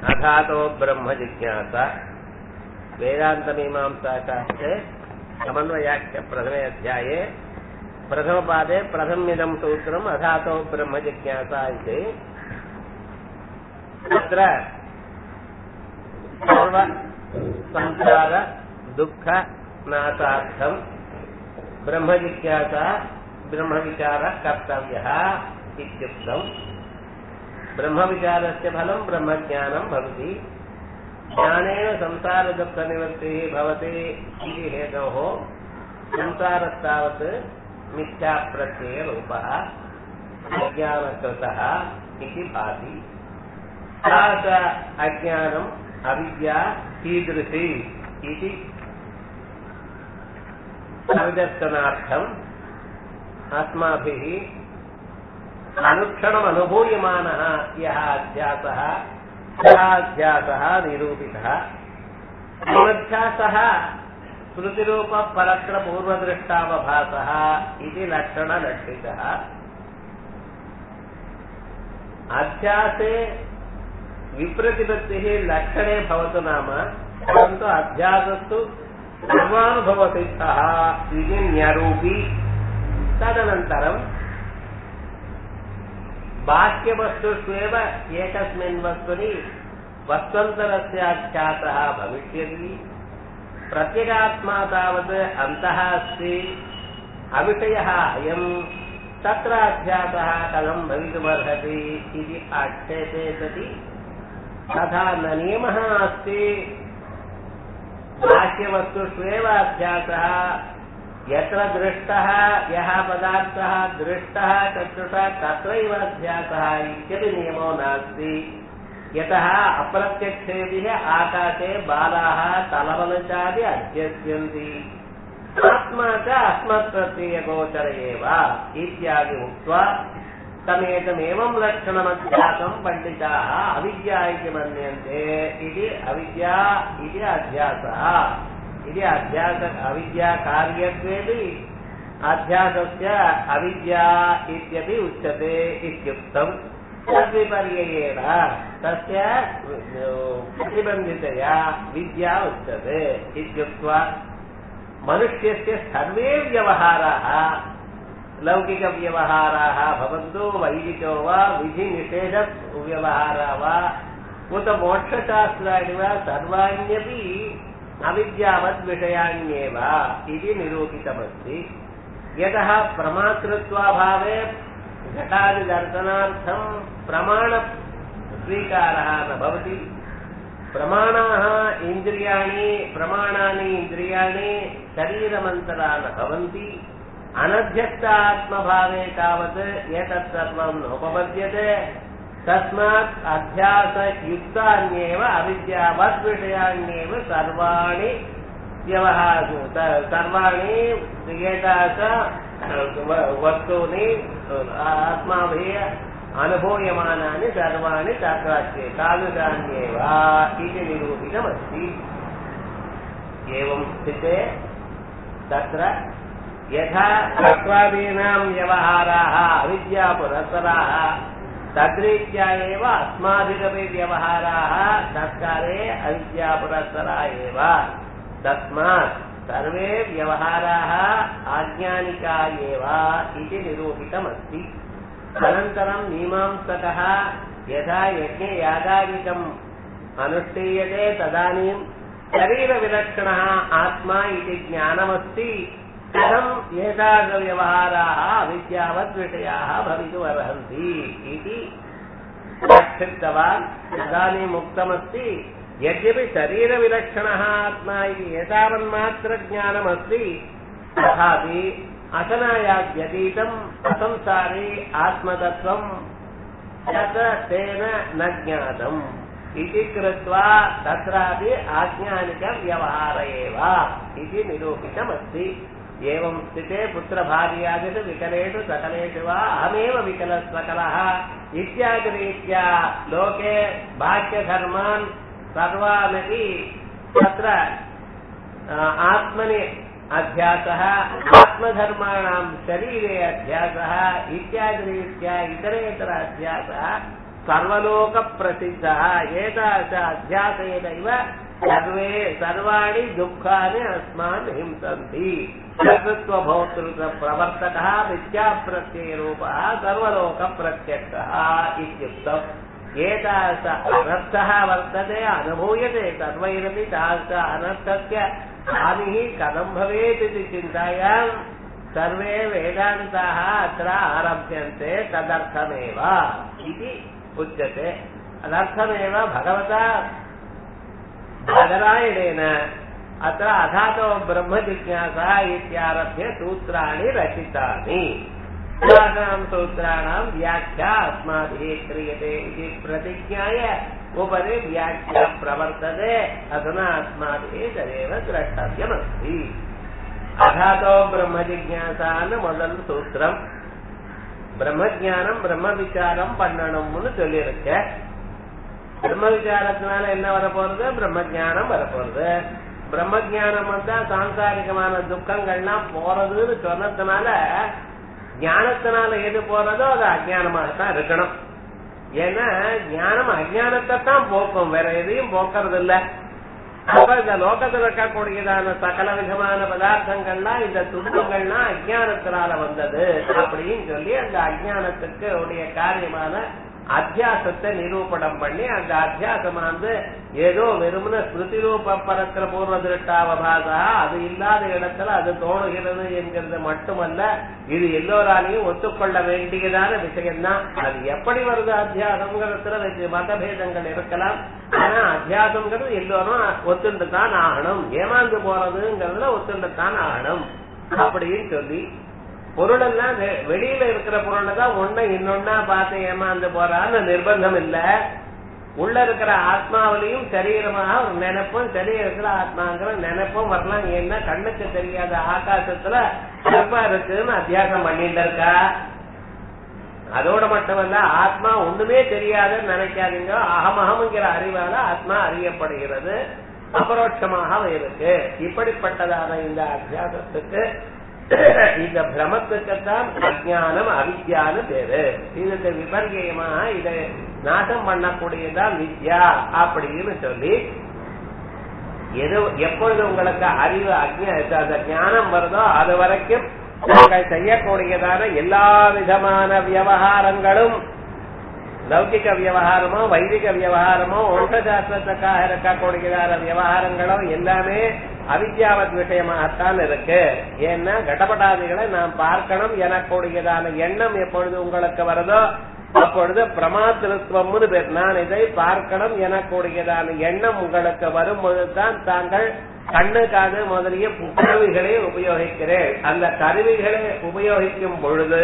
अथातो ब्रह्म जिज्ञासा वेदान्तमीमांसाशास्त्रे समन्वयाख्य प्रथमे अध्याये प्रथमपादे प्रथम्यदं सूत्रम् अथातो ब्रह्म जिज्ञासा इति तत्र सर्व संसार दुःख नाशार्थम् ब्रह्मजिज्ञासा ब्रह्मविचारः कर्तव्यः इत्युक्तम् ब्रह्मविचारस्य फलं ब्रह्मज्ञानं भवति ज्ञानेन संसारदुःखनिवृत्तिः भवति इति हेतोः संसारस्तावत् मिथ्याप्रत्ययरूपः अज्ञानकृतः इति भाति सा च अज्ञानम् अविद्या कीदृशी इति परिदर्शनार्थम् अस्माभिः अनुक्षणम् अनुभूयमानः यः अध्यासः सः अध्यासः निरूपितः अनध्यासः स्मृतिरूपपरक्रपूर्वदृष्टावभासः इति लक्षणलक्षितः अध्यासे विप्रतिपत्तिः लक्षणे भवतु नाम परन्तु अध्यासस्तु सर्वानुभवसिद्धः इति न्यरूपी तदनन्तरम् बाह्यवस्तुष्वेव एकस्मिन् वस्तुनि वस्त्वन्तरस्य अध्यासः भविष्यति प्रत्यगात्मा तावत् अन्तः अस्ति अविषयः अयम् तत्र अध्यासः कथम् भवितुमर्हति इति आक्षेपे सति तथा न नियमः अस्ति बाह्यवस्तुष्वेव अध्यासः यत्र दृष्टः यः पदार्थः दृष्टः चक्षुषा तत्रैव अध्यासः इत्यपि नियमो नास्ति यतः अप्रत्यक्षेभिः आकाशे बालाः तलवलचादि अध्यस्यन्ति आत्मा च अस्मत्प्रत्ययगोचर एव इत्यादि उक्त्वा तमेतमेवं लक्षणमध्यासं पण्डिताः अविद्या इति मन्यन्ते इति अविद्या इति अध्यासः इति अध्यास अविद्याकार्यत्वेपि अध्यासस्य अविद्या इत्यपि उच्यते इत्युक्तम् तद्विपर्ययेन तस्य प्रतिबन्धितया विद्या उच्यते इत्युक्त्वा मनुष्यस्य सर्वे व्यवहाराः लौकिकव्यवहाराः भवन्तु वैदिको वा विधिनिषेधव्यवहारा वा उत मोक्षशास्त्राणि वा सर्वाण्यपि अविद्यावद्विषयाण्येव इति निरूपितमस्ति यतः प्रमातृत्वाभावे घटादिदर्शनार्थं प्रमाणस्वीकारः न भवति प्रमाणाः इन्द्रियाणि प्रमाणानि इन्द्रियाणि शरीरमन्तरा न भवन्ति अनध्यस्तात्मभावे तावत् एतत् सर्वं नोपपद्यते तस्मात् अध्यासयुक्तान्येव अविद्यावद्विषयाण्येव सर्वाणि व्यवहार सर्वाणि एतादृश वस्तूनि अस्माभिः अनुभूयमानानि सर्वाणि तत्रास्ति तादृशान्येव इति निरूपितमस्ति एवं स्थिते तत्र यथा तत्त्वादीनां व्यवहाराः अविद्यापुरस्सराः तद्रीत्या एव अस्माभिरपि व्यवहाराः तत्काले अविद्यापुरस्सरा एव तस्मात् सर्वे व्यवहाराः आज्ञानिका एव इति निरूपितमस्ति अनन्तरं मीमांसकः यथा यज्ञयागादिकम् अनुष्ठीयते तदानीं शरीरविलक्षणः आत्मा इति ज्ञानमस्ति कथम् एतादृशव्यवहाराः अविद्यावद्विषयाः भवितुमर्हन्ति इति प्रक्षिप्तवान् तदानीम् उक्तमस्ति यद्यपि शरीरविलक्षणः आत्मा इति एतावन्मात्रज्ञानमस्ति तथापि अशनायाद्यतीतम् असंसारे आत्मतत्त्वम् तत् तेन न ज्ञातम् इति कृत्वा तत्रापि आज्ञानिकव्यवहार एव इति निरूपितमस्ति एवं स्थिते पुत्रभार्यादिषु विकलेषु सकलेषु वा अहमेव विकलस्वकलः इत्यादिरीत्या लोके बाह्यधर्मान् सर्वानपि तत्र आत्मनि अध्यासः आत्मधर्माणां शरीरे अध्यासः इत्यादिरीत्या इतरेतर अध्यासः சர்வலோக பிரசித்தா ஏதாச்ச அத்தியாசேனைவ சர்வே சர்வாணி துக்கானி அஸ்மான் ஹிம்சந்தி கர்த்தத்வ போக்திருத்த பிரவர்த்தகா வித்யா பிரத்யய ரூபா சர்வலோக பிரத்யக்ஷா இத்யுக்தம் ஏதாச அனர்த்தः वर्तते अनुभूयते सर्वैरपि तादृश अनर्थस्य हानिः कथं भवेत् इति चिन्तायाम् सर्वे वेदान्ताः अत्र आरभ्यन्ते तदर्थमेव इति उच्यते तदर्थमेव भगवता बादरायणेन अत्र अथातो ब्रह्मजिज्ञासा इत्यारभ्य सूत्राणि रचितानि अस्माकं सूत्राणां व्याख्या अस्माभिः क्रियते इति प्रतिज्ञाय उपरि व्याख्या प्रवर्तते अधुना अस्माभिः तदेव द्रष्टव्यमस्ति अथातो ब्रह्मजिज्ञासाன்னு முதல் சூத்திரம் பிரம்மஜானம் பிரம்ம விசாரம் பண்ணணும்னு சொல்லியிருக்க பிரம்ம விசாரத்தினால என்ன வரப்போறது பிரம்ம ஜானம் வரப்போறது பிரம்ம ஜானம் வந்தா சாம்சாரிகமான துக்கங்கள்லாம் போறதுன்னு சொன்னதுனால ஞானத்தினால எது போறதோ அது அஜானமாகத்தான் இருக்கணும் ஏன்னா ஞானம் அஜானத்தை தான் போக்கும் வேற எதையும் போக்குறது இல்ல அப்ப இந்த லோகத்தில் இருக்கக்கூடியதான சகல விதமான பதார்த்தங்கள்லாம் இந்த துன்பங்கள்லாம் அஜானத்தினால வந்தது அப்படின்னு சொல்லி அந்த அஜானத்துக்கு உடைய காரியமான அத்தியாசத்தை நிரூபணம் பண்ணி அந்த அத்தியாசமானது ஏதோ வெறுமன ஸ்மிருதி ரூப பரத்திர பூர்வ திருட்டாவபாதா அது இல்லாத இடத்துல அது தோணுகிறது என்கிறது மட்டுமல்ல இது எல்லோராலையும் ஒத்துக்கொள்ள வேண்டியதான விஷயம்தான் அது எப்படி வருது அத்தியாசம்ங்கிறதுல மதபேதங்கள் இருக்கலாம் ஆனா அத்தியாசம்ங்கிறது எல்லோரும் ஒத்துண்டு தான் ஆகணும் ஏமாந்து போறதுங்கிறதுல ஒத்துண்டு தான் ஆகணும் அப்படின்னு சொல்லி பொருள் எல்லாம் வெளியில இருக்கிற பொருளை தான் ஒண்ணு இன்னொன்னா பார்த்து ஏமாந்து போறான்னு நிர்பந்தம் இல்ல உள்ள இருக்கிற ஆத்மாவிலையும் சரீரமாக ஒரு நினைப்பும் சரீரம் இருக்கிற ஆத்மாங்கிற நினைப்பும் வரலாம் ஏன்னா கண்ணுக்கு தெரியாத ஆகாசத்துல சிறப்பா இருக்குன்னு அத்தியாசம் பண்ணிட்டு இருக்கா அதோட மட்டுமல்ல ஆத்மா ஒண்ணுமே தெரியாதுன்னு நினைக்காதீங்க அகமகம்ங்கிற அறிவால ஆத்மா அறியப்படுகிறது அபரோட்சமாக இருக்கு இப்படிப்பட்டதான இந்த அத்தியாசத்துக்கு இந்த பிரமத்துக்குத்தான் அஜானம் அவித்யான்னு பேரு இதுக்கு விபர்யமா இதை நாசம் பண்ணக்கூடியதான் வித்யா அப்படின்னு சொல்லி எது எப்பொழுது உங்களுக்கு அறிவு அஜ்ஞா அந்த ஞானம் வருதோ அது வரைக்கும் நீங்கள் செய்யக்கூடியதான எல்லா விதமான விவகாரங்களும் லௌகிக விவகாரமோ வைதிக விவகாரமோ ஒன்றசாஸ்திரத்துக்காக இருக்கக்கூடியதான விவகாரங்களோ எல்லாமே அவித்யாவத் விஷயமாகத்தான் இருக்கு ஏன்னா கடப்படாதிகளை நாம் பார்க்கணும் எனக்கூடியதான எண்ணம் எப்பொழுது உங்களுக்கு வருதோ அப்பொழுது பிரமாத்திருத்துவம்னு பேர் நான் இதை பார்க்கணும் எனக்கூடியதான எண்ணம் உங்களுக்கு வரும் பொழுதுதான் தாங்கள் கண்ணு காது முதலிய கருவிகளை உபயோகிக்கிறேன் அந்த கருவிகளை உபயோகிக்கும் பொழுது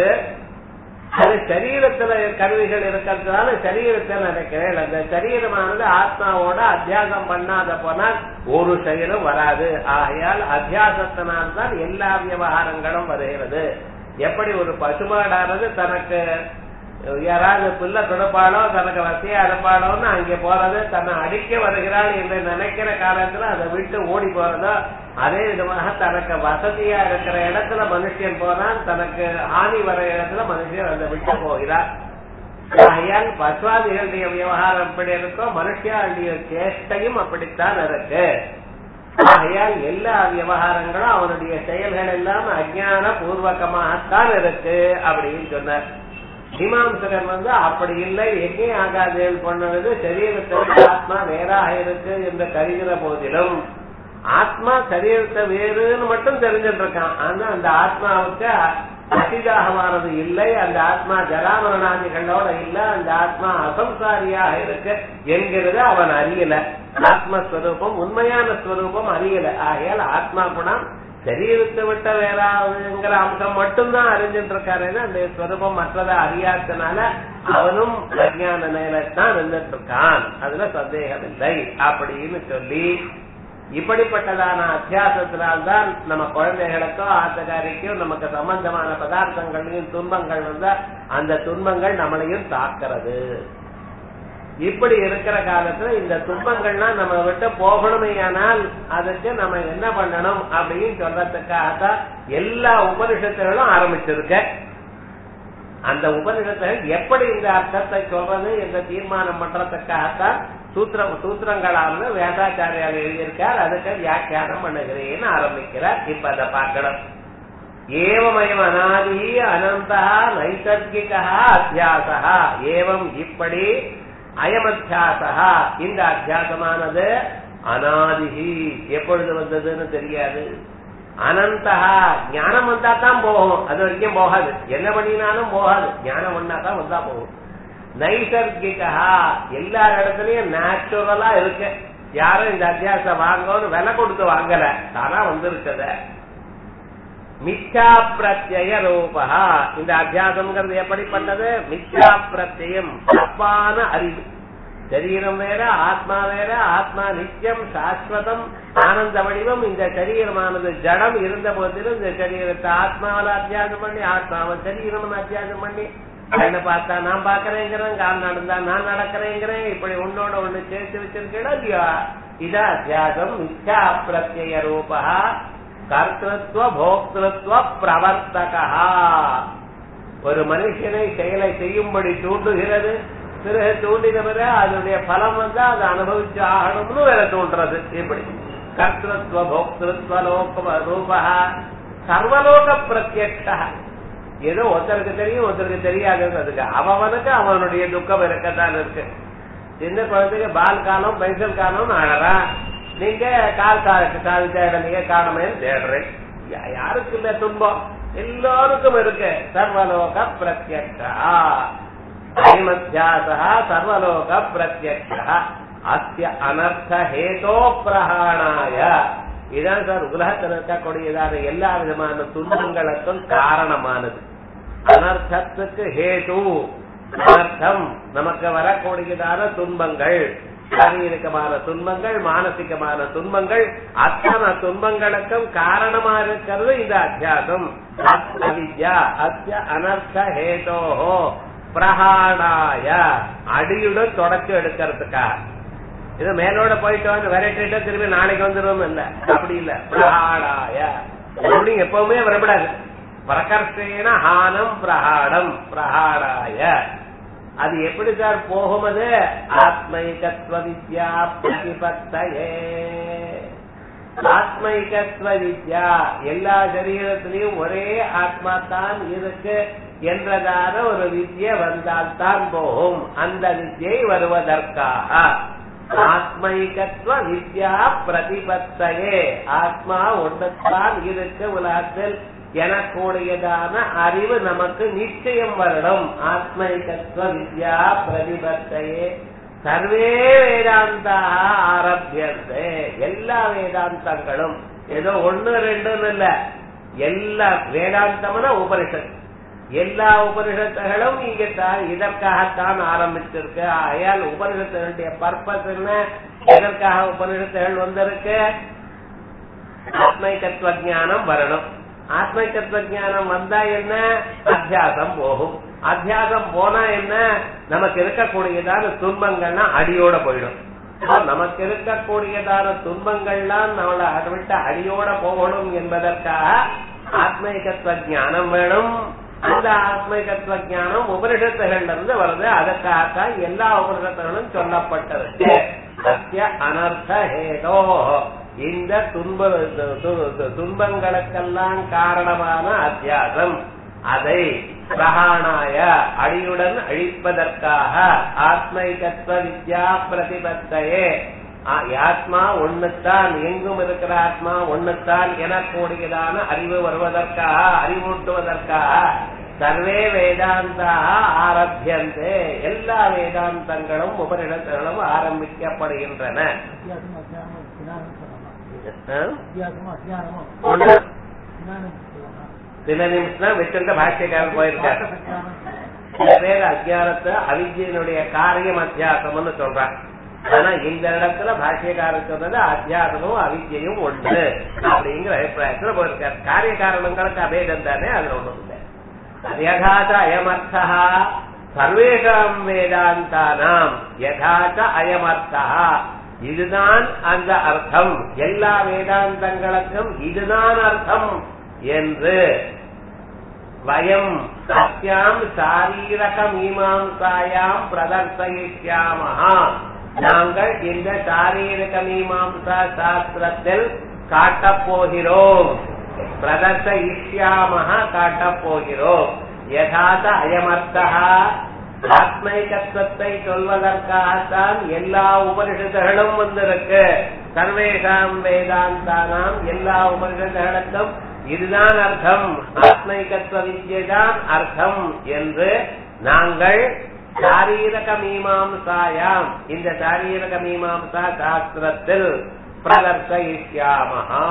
அது சரீரத்துல கருவிகள் இருக்கிறதுனால சரீரத்தை நினைக்கிறேன் அந்த சரீரமானது ஆத்மாவோட அத்தியாசம் பண்ணாத போனால் ஒரு செயலும் வராது ஆகையால் அத்தியாசத்தினால்தான் எல்லா விவகாரங்களும் வருகிறது எப்படி ஒரு பசுமாடானது தனக்கு யாராவது புல்ல கொடுப்பாளோ தனக்கு வசதியா இருப்பாளோன்னு அங்கே போறது தன்னை அடிக்க வருகிறாள் என்று நினைக்கிற காலத்துல அதை விட்டு ஓடி போறதோ அதே விதமாக தனக்கு வசதியா இருக்கிற இடத்துல மனுஷன் போனால் தனக்கு ஆணி வர இடத்துல மனுஷன் அதை விட்டு போகிறார் ஆகையால் பசுவாதிகளுடைய விவகாரம் எப்படி இருக்கோ மனுஷியாளுடைய சேஷ்டையும் அப்படித்தான் இருக்கு ஆகையால் எல்லா விவகாரங்களும் அவனுடைய செயல்கள் எல்லாம் அஜான பூர்வகமாகத்தான் இருக்கு அப்படின்னு சொன்னார் மீமாம்சகர் வந்து அப்படி இல்லை எங்கே ஆகாதேல் பண்ணது சரீரத்தோடு ஆத்மா வேறாக இருக்கு என்று கருகிற போதிலும் ஆத்மா சரீரத்தை வேறுன்னு மட்டும் தெரிஞ்சிட்டு இருக்கான் ஆனா அந்த ஆத்மாவுக்கு அசிதாகமானது இல்லை அந்த ஆத்மா ஜலாமரணாதிகளோட இல்ல அந்த ஆத்மா அசம்சாரியாக இருக்கு என்கிறது அவன் அறியல ஆத்மஸ்வரூபம் உண்மையான ஸ்வரூபம் அறியல ஆகையால் ஆத்மா குணம் சரீரத்தை விட்ட வேறாங்கிற அம்சம் மட்டும்தான் அறிஞ்சிட்டு இருக்காரு அந்த ஸ்வரூபம் மற்றதை அறியாதனால அவனும் அஜான நிலைத்தான் இருந்துட்டு இருக்கான் அதுல சந்தேகம் இல்லை அப்படின்னு சொல்லி இப்படிப்பட்டதான அத்தியாசத்தினால்தான் நம்ம குழந்தைகளுக்கோ ஆத்தகாரிக்கோ நமக்கு சம்பந்தமான பதார்த்தங்களையும் துன்பங்கள் வந்தா அந்த துன்பங்கள் நம்மளையும் தாக்கிறது இப்படி இருக்கிற காலத்துல இந்த துன்பங்கள்லாம் நம்ம விட்டு போகணுமே ஆனால் அதுக்கு நம்ம என்ன பண்ணணும் அப்படின்னு சொல்றதுக்காகத்தான் எல்லா உபனிஷத்துகளும் ஆரம்பிச்சிருக்க அந்த உபநிடத்தில் எப்படி இந்த அர்த்தத்தை சொல்றது என்ற தீர்மானம் பண்றதுக்காகத்தான் சூத்திரம் சூத்திரங்களால வேதாச்சாரியார் எழுதியிருக்கார் அதுக்கு வியாக்கியானம் பண்ணுகிறேன்னு ஆரம்பிக்கிறார் இப்ப அதை பார்க்கணும் ஏவமயம் அநாதி அனந்தா நைசர்கிகா அத்தியாசா ஏவம் இப்படி அயமத்தியாசா இந்த அத்தியாசமானது அனாதிகி எப்பொழுது வந்ததுன்னு தெரியாது அனந்தா ஞானம் வந்தா தான் போகும் அது வரைக்கும் போகாது என்ன பண்ணினாலும் போகாது ஞானம் வந்தா தான் வந்தா போகும் நைசர்கிகா எல்லா இடத்துலயும் நேச்சுரலா இருக்கு யாரும் இந்த அத்தியாசம் வாங்கன்னு விலை கொடுத்து வாங்கல தானா வந்திருக்கத மிச்சா பிரத்யய ரூபா இந்த அத்தியாசம்ங்கிறது எப்படிப்பட்டது மிச்சா பிரத்யம் தப்பான அறிவு சரீரம் வேற ஆத்மா வேற ஆத்மா நித்தியம் சாஸ்வதம் ஆனந்த வடிவம் இந்த சரீரமானது ஜடம் இருந்த போதிலும் இந்த சரீரத்தை ஆத்மாவில அத்தியாசம் பண்ணி ஆத்மாவை சரீரம் அத்தியாசம் பண்ணி என்ன பார்த்தா நான் பாக்குறேங்கிறேன் கால் நடந்தா நான் நடக்கிறேங்கிறேன் இப்படி உன்னோட ஒண்ணு சேர்த்து வச்சிருக்கேன் இல்லையா இத அத்தியாசம் மிச்சா பிரத்யய ரூபா கர்த்தத்துவ போக்திருத்துவ பிரவர்த்தகா ஒரு மனுஷனை செயலை செய்யும்படி தூண்டுகிறது பிறகு தூண்டின பிறகு அதனுடைய பலம் வந்தா அதை அனுபவிச்சு ஆகணும்னு வேற தோன்றது இப்படி கர்த்தத்துவ போக்திருத்துவ லோக ரூபா சர்வலோக பிரத்யக்ஷா ஏதோ ஒருத்தருக்கு தெரியும் ஒருத்தருக்கு தெரியாதுன்றதுக்கு அவனுக்கு அவனுடைய துக்கம் இருக்கத்தான் இருக்கு சின்ன குழந்தைங்க பால் காலம் பென்சில் காலம்னு ஆடுறான் நீங்க கால் காலுக்கு கால் தேடலீங்க காரணமேன்னு தேடுறேன் யாருக்கு இல்ல துன்பம் எல்லோருக்கும் இருக்கு சர்வலோக பிரத்யக்ஷா ஐமத்தியாசா சர்வலோக பிரத்யக்ஷா அஸ்ய அனர்த்த ஹேதோ பிரகாணாய இதான் சார் உலகத்தில் இருக்கக்கூடியதான எல்லா விதமான துன்பங்களுக்கும் காரணமானது அனர்த்தத்துக்கு ஹேது அனர்த்தம் நமக்கு வரக்கூடியதான துன்பங்கள் சாரீரிகமான துன்பங்கள் மானசிகமான துன்பங்கள் அத்தனை துன்பங்களுக்கும் காரணமா இருக்கிறது இந்த அத்தியாசம் அவித்யா அத்திய அனர்த்த ஹேதோஹோ பிரகாணாய அடியுடன் தொடச்சு எடுக்கிறதுக்காக இது மேலோட போயிட்டு வந்து விரட்டிட்டு திரும்பி நாளைக்கு வந்துடும் இல்ல அப்படி இல்ல பிரகாடாய அப்படி எப்பவுமே வரப்படாது பிரகர்ஷேன ஹானம் பிரகாடம் பிரகாடாய அது எப்படி சார் போகும் அது ஆத்மைகத்வ வித்யா பிரதிபத்தையே ஆத்மைகத்வ வித்யா எல்லா சரீரத்திலையும் ஒரே ஆத்மா தான் இருக்கு என்றதான ஒரு வித்யை வந்தால்தான் போகும் அந்த வித்யை வருவதற்காக ஆத்மைகத்வ வித்யா பிரதிபத்தையே ஆத்மா ஒன்றுத்தான் இருக்கு உலகத்தில் எனக்கூடியதான அறிவு நமக்கு நிச்சயம் வரணும் ஆத்மைகத்வ வித்யா பிரதிபத்தையே சர்வே வேதாந்தா ஆரம்பியது எல்லா வேதாந்தங்களும் ஏதோ ஒண்ணு ரெண்டுன்னு இல்ல எல்லா வேதாந்தம்னா உபனிஷத் எல்லா உபனிஷத்துகளும் இங்க இதற்காகத்தான் ஆரம்பிச்சிருக்கு ஆயால் உபனிஷத்துகளுடைய பர்பஸ் என்ன எதற்காக உபனிஷத்துகள் வந்திருக்கு ஆத்மை தத்துவ ஜானம் வரணும் ஆத்மை தத்துவ ஜானம் வந்தா என்ன அத்தியாசம் போகும் அத்தியாசம் போனா என்ன நமக்கு இருக்கக்கூடியதான துன்பங்கள்னா அடியோட போயிடும் நமக்கு இருக்கக்கூடியதான துன்பங்கள்லாம் நம்மளை அதை விட்டு அடியோட போகணும் என்பதற்காக ஆத்மைகத்துவ ஜானம் வேணும் அந்த ஆத்மைகத்துவ ஜானம் உபனிஷத்துகள்ல இருந்து வருது அதற்காகத்தான் எல்லா உபனிஷத்துகளும் சொல்லப்பட்டிருக்கு சத்திய அனர்த்த ஹேதோ இந்த துன்ப துன்பங்களுக்கெல்லாம் காரணமான அத்தியாசம் அதை பிரகாணாய அடியுடன் அழிப்பதற்காக ஆத்மைகத்வ வித்யா பிரதிபத்தையே ஆத்மா ஒண்ணுத்தான் எங்கும் இருக்கிற ஆத்மா ஒண்ணுத்தான் எனக்கூடியதான அறிவு வருவதற்காக அறிவூட்டுவதற்காக சர்வே வேதாந்தா ஆரம்பியந்தே எல்லா வேதாந்தங்களும் உபரிடங்களும் ஆரம்பிக்கப்படுகின்றன சில நிமிஷம் வச்சிருக்க பாஷ்யக்காரன் போயிருக்காரு சில பேர் அத்தியானத்தை அவிஜயனுடைய காரியம் அத்தியாசம்னு சொல்றாங்க ஆனா இந்த இடத்துல பாஷ்யக்காரர் சொன்னது அத்தியாசமும் அவிஜயும் ஒன்று அப்படிங்கிற அபிப்பிராயத்துல போயிருக்காரு காரிய காரணங்களுக்கு அபேதம் தானே அதுல ஒண்ணும் இல்லை யகாச்ச அயமர்த்தா சர்வேஷாம் வேதாந்தானாம் யகாச்ச அயமர்த்தா இதுதான் அந்த அர்த்தம் எல்லா வேதாந்தங்களுக்கும் இதுதான் அர்த்தம் என்று வயம் சத்யாம் சாரீரக மீமாம்சாயாம் பிரதர்சயிஷ்யாமஹா நாங்கள் இந்த சாரீரக மீமாம்சா சாஸ்திரத்தில் காட்டப் போகிறோம் பிரதர்சயிஷ்யாமஹா காட்டப் போகிறோம் யதாத அயமர்த்தா ஆத்மைகத்துவத்தை சொல்வதற்காகத்தான் எல்லா உபனிஷத்துகளும் வந்திருக்கு சர்வேஷாம் வேதாந்தானாம் எல்லா உபனிஷத்துகளுக்கும் இதுதான் அர்த்தம் ஆத்மைகத்துவ வித்யதான் அர்த்தம் என்று நாங்கள் சாரீரக மீமாம்சாயாம் இந்த சாரீரக மீமாம்சா சாஸ்திரத்தில் பிரதர்சயிஷ்யாமஹா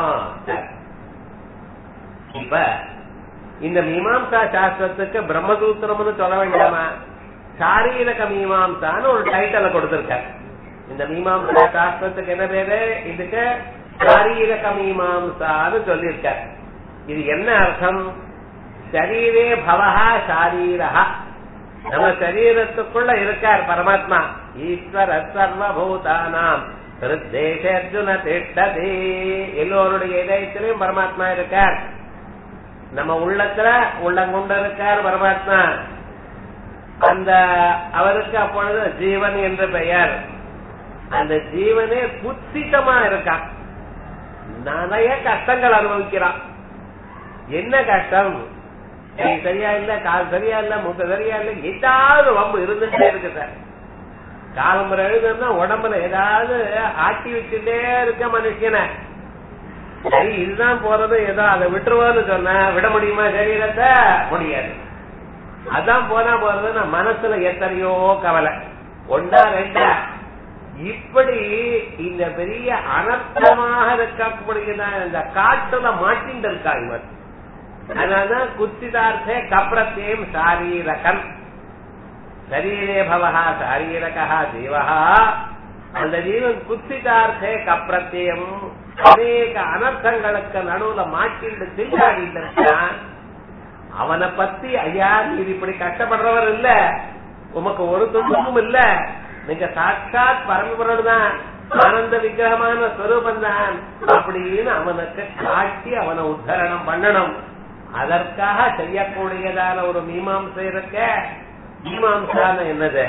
இப்ப இந்த மீமாம்சா சாஸ்திரத்துக்கு பிரம்மசூத்திரம்னு சொல்ல வேண்டாமா சாரீரக மீமாம்சான்னு ஒரு டைட்டில கொடுத்திருக்கார் இந்த மீமாம்சா சாஸ்திரத்துக்கு என்ன பேரு இதுக்கு சாரீரக மீமாம்சான்னு சொல்லியிருக்கார் இது என்ன அர்த்தம் சரீரே பவஹா சாரீரஹா நம்ம சரீரத்துக்குள்ள இருக்கார் பரமாத்மா ஈஸ்வர சர்வபூதானாம் ஹிருத்தேஷ அர்ஜுன திட்டதே எல்லோருடைய இதயத்திலையும் பரமாத்மா இருக்கார் நம்ம உள்ளத்துல உள்ளங்கொண்டு இருக்கார் பரமாத்மா அந்த அவருக்கு அப்பொழுது ஜீவன் என்று பெயர் அந்த ஜீவனே குத்திட்டமா இருக்கான் நிறைய கஷ்டங்கள் அனுபவிக்கிறான் என்ன கஷ்டம் கை சரியா இல்ல கால் சரியா இல்ல மூக்க சரியா இல்ல ஏதாவது வம்பு இருந்துட்டே இருக்கு சார் காலம்புற எழுதுன்னா உடம்புல ஏதாவது ஆட்டி வச்சுட்டே இருக்க மனுஷனை சரி இதுதான் போறது ஏதோ அதை விட்டுருவோம்னு சொன்ன விட முடியுமா சரீரத்தை முடியாது அதான் போனா போறதுன்னா மனசுல எத்தனையோ கவலை ஒன்னா ரெண்டா இப்படி இந்த பெரிய அனர்த்தமாக இருக்கக்கூடியதான் இந்த காட்டுல மாட்டின்னு இருக்கா இவர் அதனாலதான் குத்திதார்த்தே கப்ரத்தேம் சாரீரகம் சரீரே பவஹா சாரீரகா ஜீவஹா அந்த ஜீவன் குத்திதார்த்தே கப்ரத்தியம் அநேக அனர்த்தங்களுக்கு நடுவுல மாட்டிட்டு திண்டாடிட்டு இருக்கான் அவனை பத்தி ஐயா நீர் இப்படி கஷ்டப்படுறவர் இல்ல உமக்கு ஒரு துன்பமும் இல்ல நீங்க சாட்சாத் பரமபுரன் தான் ஆனந்த விக்கிரகமான ஸ்வரூபம் தான் அப்படின்னு அவனுக்கு காட்டி அவனை உத்தரணம் பண்ணணும் அதற்காக செய்யக்கூடியதான ஒரு மீமாம்சை இருக்க மீமாம்சான என்னது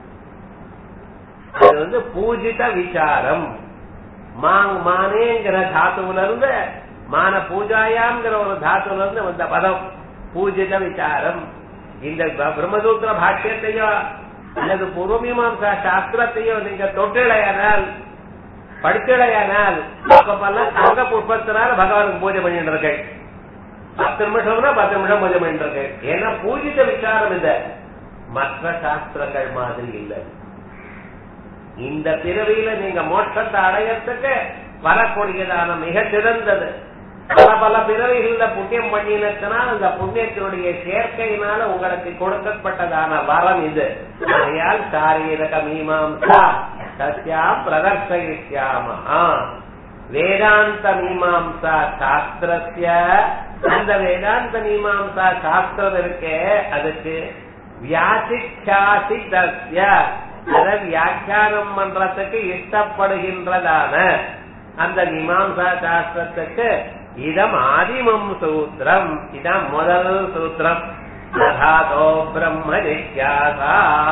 அது வந்து பூஜித விசாரம் மாங் மானேங்கிற தாத்துவுல இருந்து மான பூஜாயாம்ங்கிற ஒரு தாத்துல இருந்து வந்த பதம் பூஜித விசாரம் இந்த பிரம்மசூத்திர பாஷ்யத்தையோ அல்லது பூர்வமீமாம்சா சாஸ்திரத்தையோ நீங்க தொட்டிலையானால் படிச்சிடையானால் அப்பெல்லாம் தங்க புஷ்பத்தினால பகவானுக்கு பூஜை பண்ணிட்டு இருக்கேன் பத்து நிமிஷம்னா பத்து நிமிஷம் பூஜை பண்ணிட்டு இருக்கேன் ஏன்னா பூஜித விசாரம் இந்த மற்ற சாஸ்திரங்கள் மாதிரி இல்லை இந்த பிறவியில நீங்க மோட்சத்தை அடையறதுக்கு வரக்கூடியதான மிக சிறந்தது பல பல பிறவிகள்ல புண்ணியம் பண்ணினத்தினால் அந்த புண்ணியத்தினுடைய சேர்க்கையினால உங்களுக்கு கொடுக்கப்பட்டதான வரம் இது ஆகையால் சாரீரக மீமாம்சா சத்யா பிரதர்சயிஷ்யாமஹா வேதாந்த மீமாம்சா சாஸ்திரத்திய அந்த வேதாந்த மீமாம்சா சாஸ்திரம் இருக்கே அதுக்கு வியாசிச்சாசி தஸ்ய அதை வியாக்கியானம் பண்றதுக்கு இஷ்டப்படுகின்றதான அந்த மீமாம்சா சாஸ்திரத்துக்கு இதம் ஆதிமம் சூத்திரம் இதான் முதல் சூத்திரம் ததாதோ பிரம்ம ஜிக்யாசா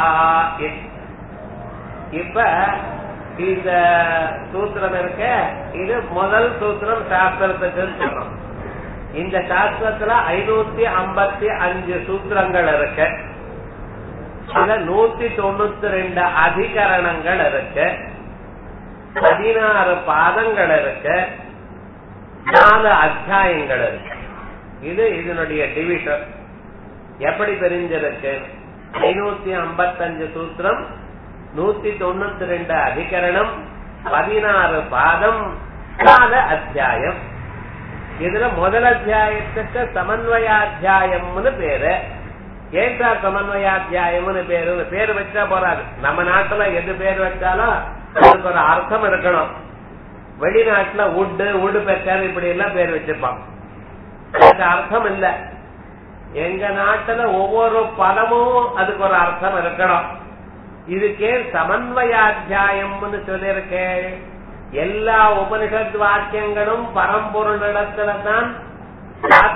இப்ப இந்த சூத்திரம் இருக்க இது முதல் சூத்திரம் சாஸ்திரத்துக்கு சொல்றோம் இந்த சாஸ்திரத்துல ஐநூத்தி ஐம்பத்தி அஞ்சு சூத்திரங்கள் இருக்கு இதுல நூத்தி தொண்ணூத்தி ரெண்டு அதிகரணங்கள் இருக்கு பதினாறு பாதங்கள் இருக்கு நாலு அத்தியாயங்கள் இருக்கு இது இதனுடைய டிவிஷன் எப்படி தெரிஞ்சிருக்கு ஐநூத்தி ஐம்பத்தஞ்சு சூத்திரம் நூத்தி தொண்ணூத்தி ரெண்டு அதிகரணம் பதினாறு பாதம் நாலு அத்தியாயம் இதுல முதல் அத்தியாயத்துக்கு சமன்வயாத்தியாயம்னு பேரு ஏற்றா சமன்வயாத்தியாயம்னு பேரு பேரு வச்சா போறாது நம்ம நாட்டுல எது பேர் வச்சாலும் அதுக்கு ஒரு அர்த்தம் இருக்கணும் வெளிநாட்டுல உட்டு உடு பெக்கர் இப்படி எல்லாம் பேர் வச்சிருப்பாங்க அதுக்கு அர்த்தம் இல்ல எங்க நாட்டுல ஒவ்வொரு பதமும் அதுக்கு ஒரு அர்த்தம் இருக்கணும் இதுக்கே சமன்வயாத்தியாயம்னு சொல்லியிருக்கேன் எல்லா உபனிஷத் வாக்கியங்களும் பரம்பொருளிடத்துல தான்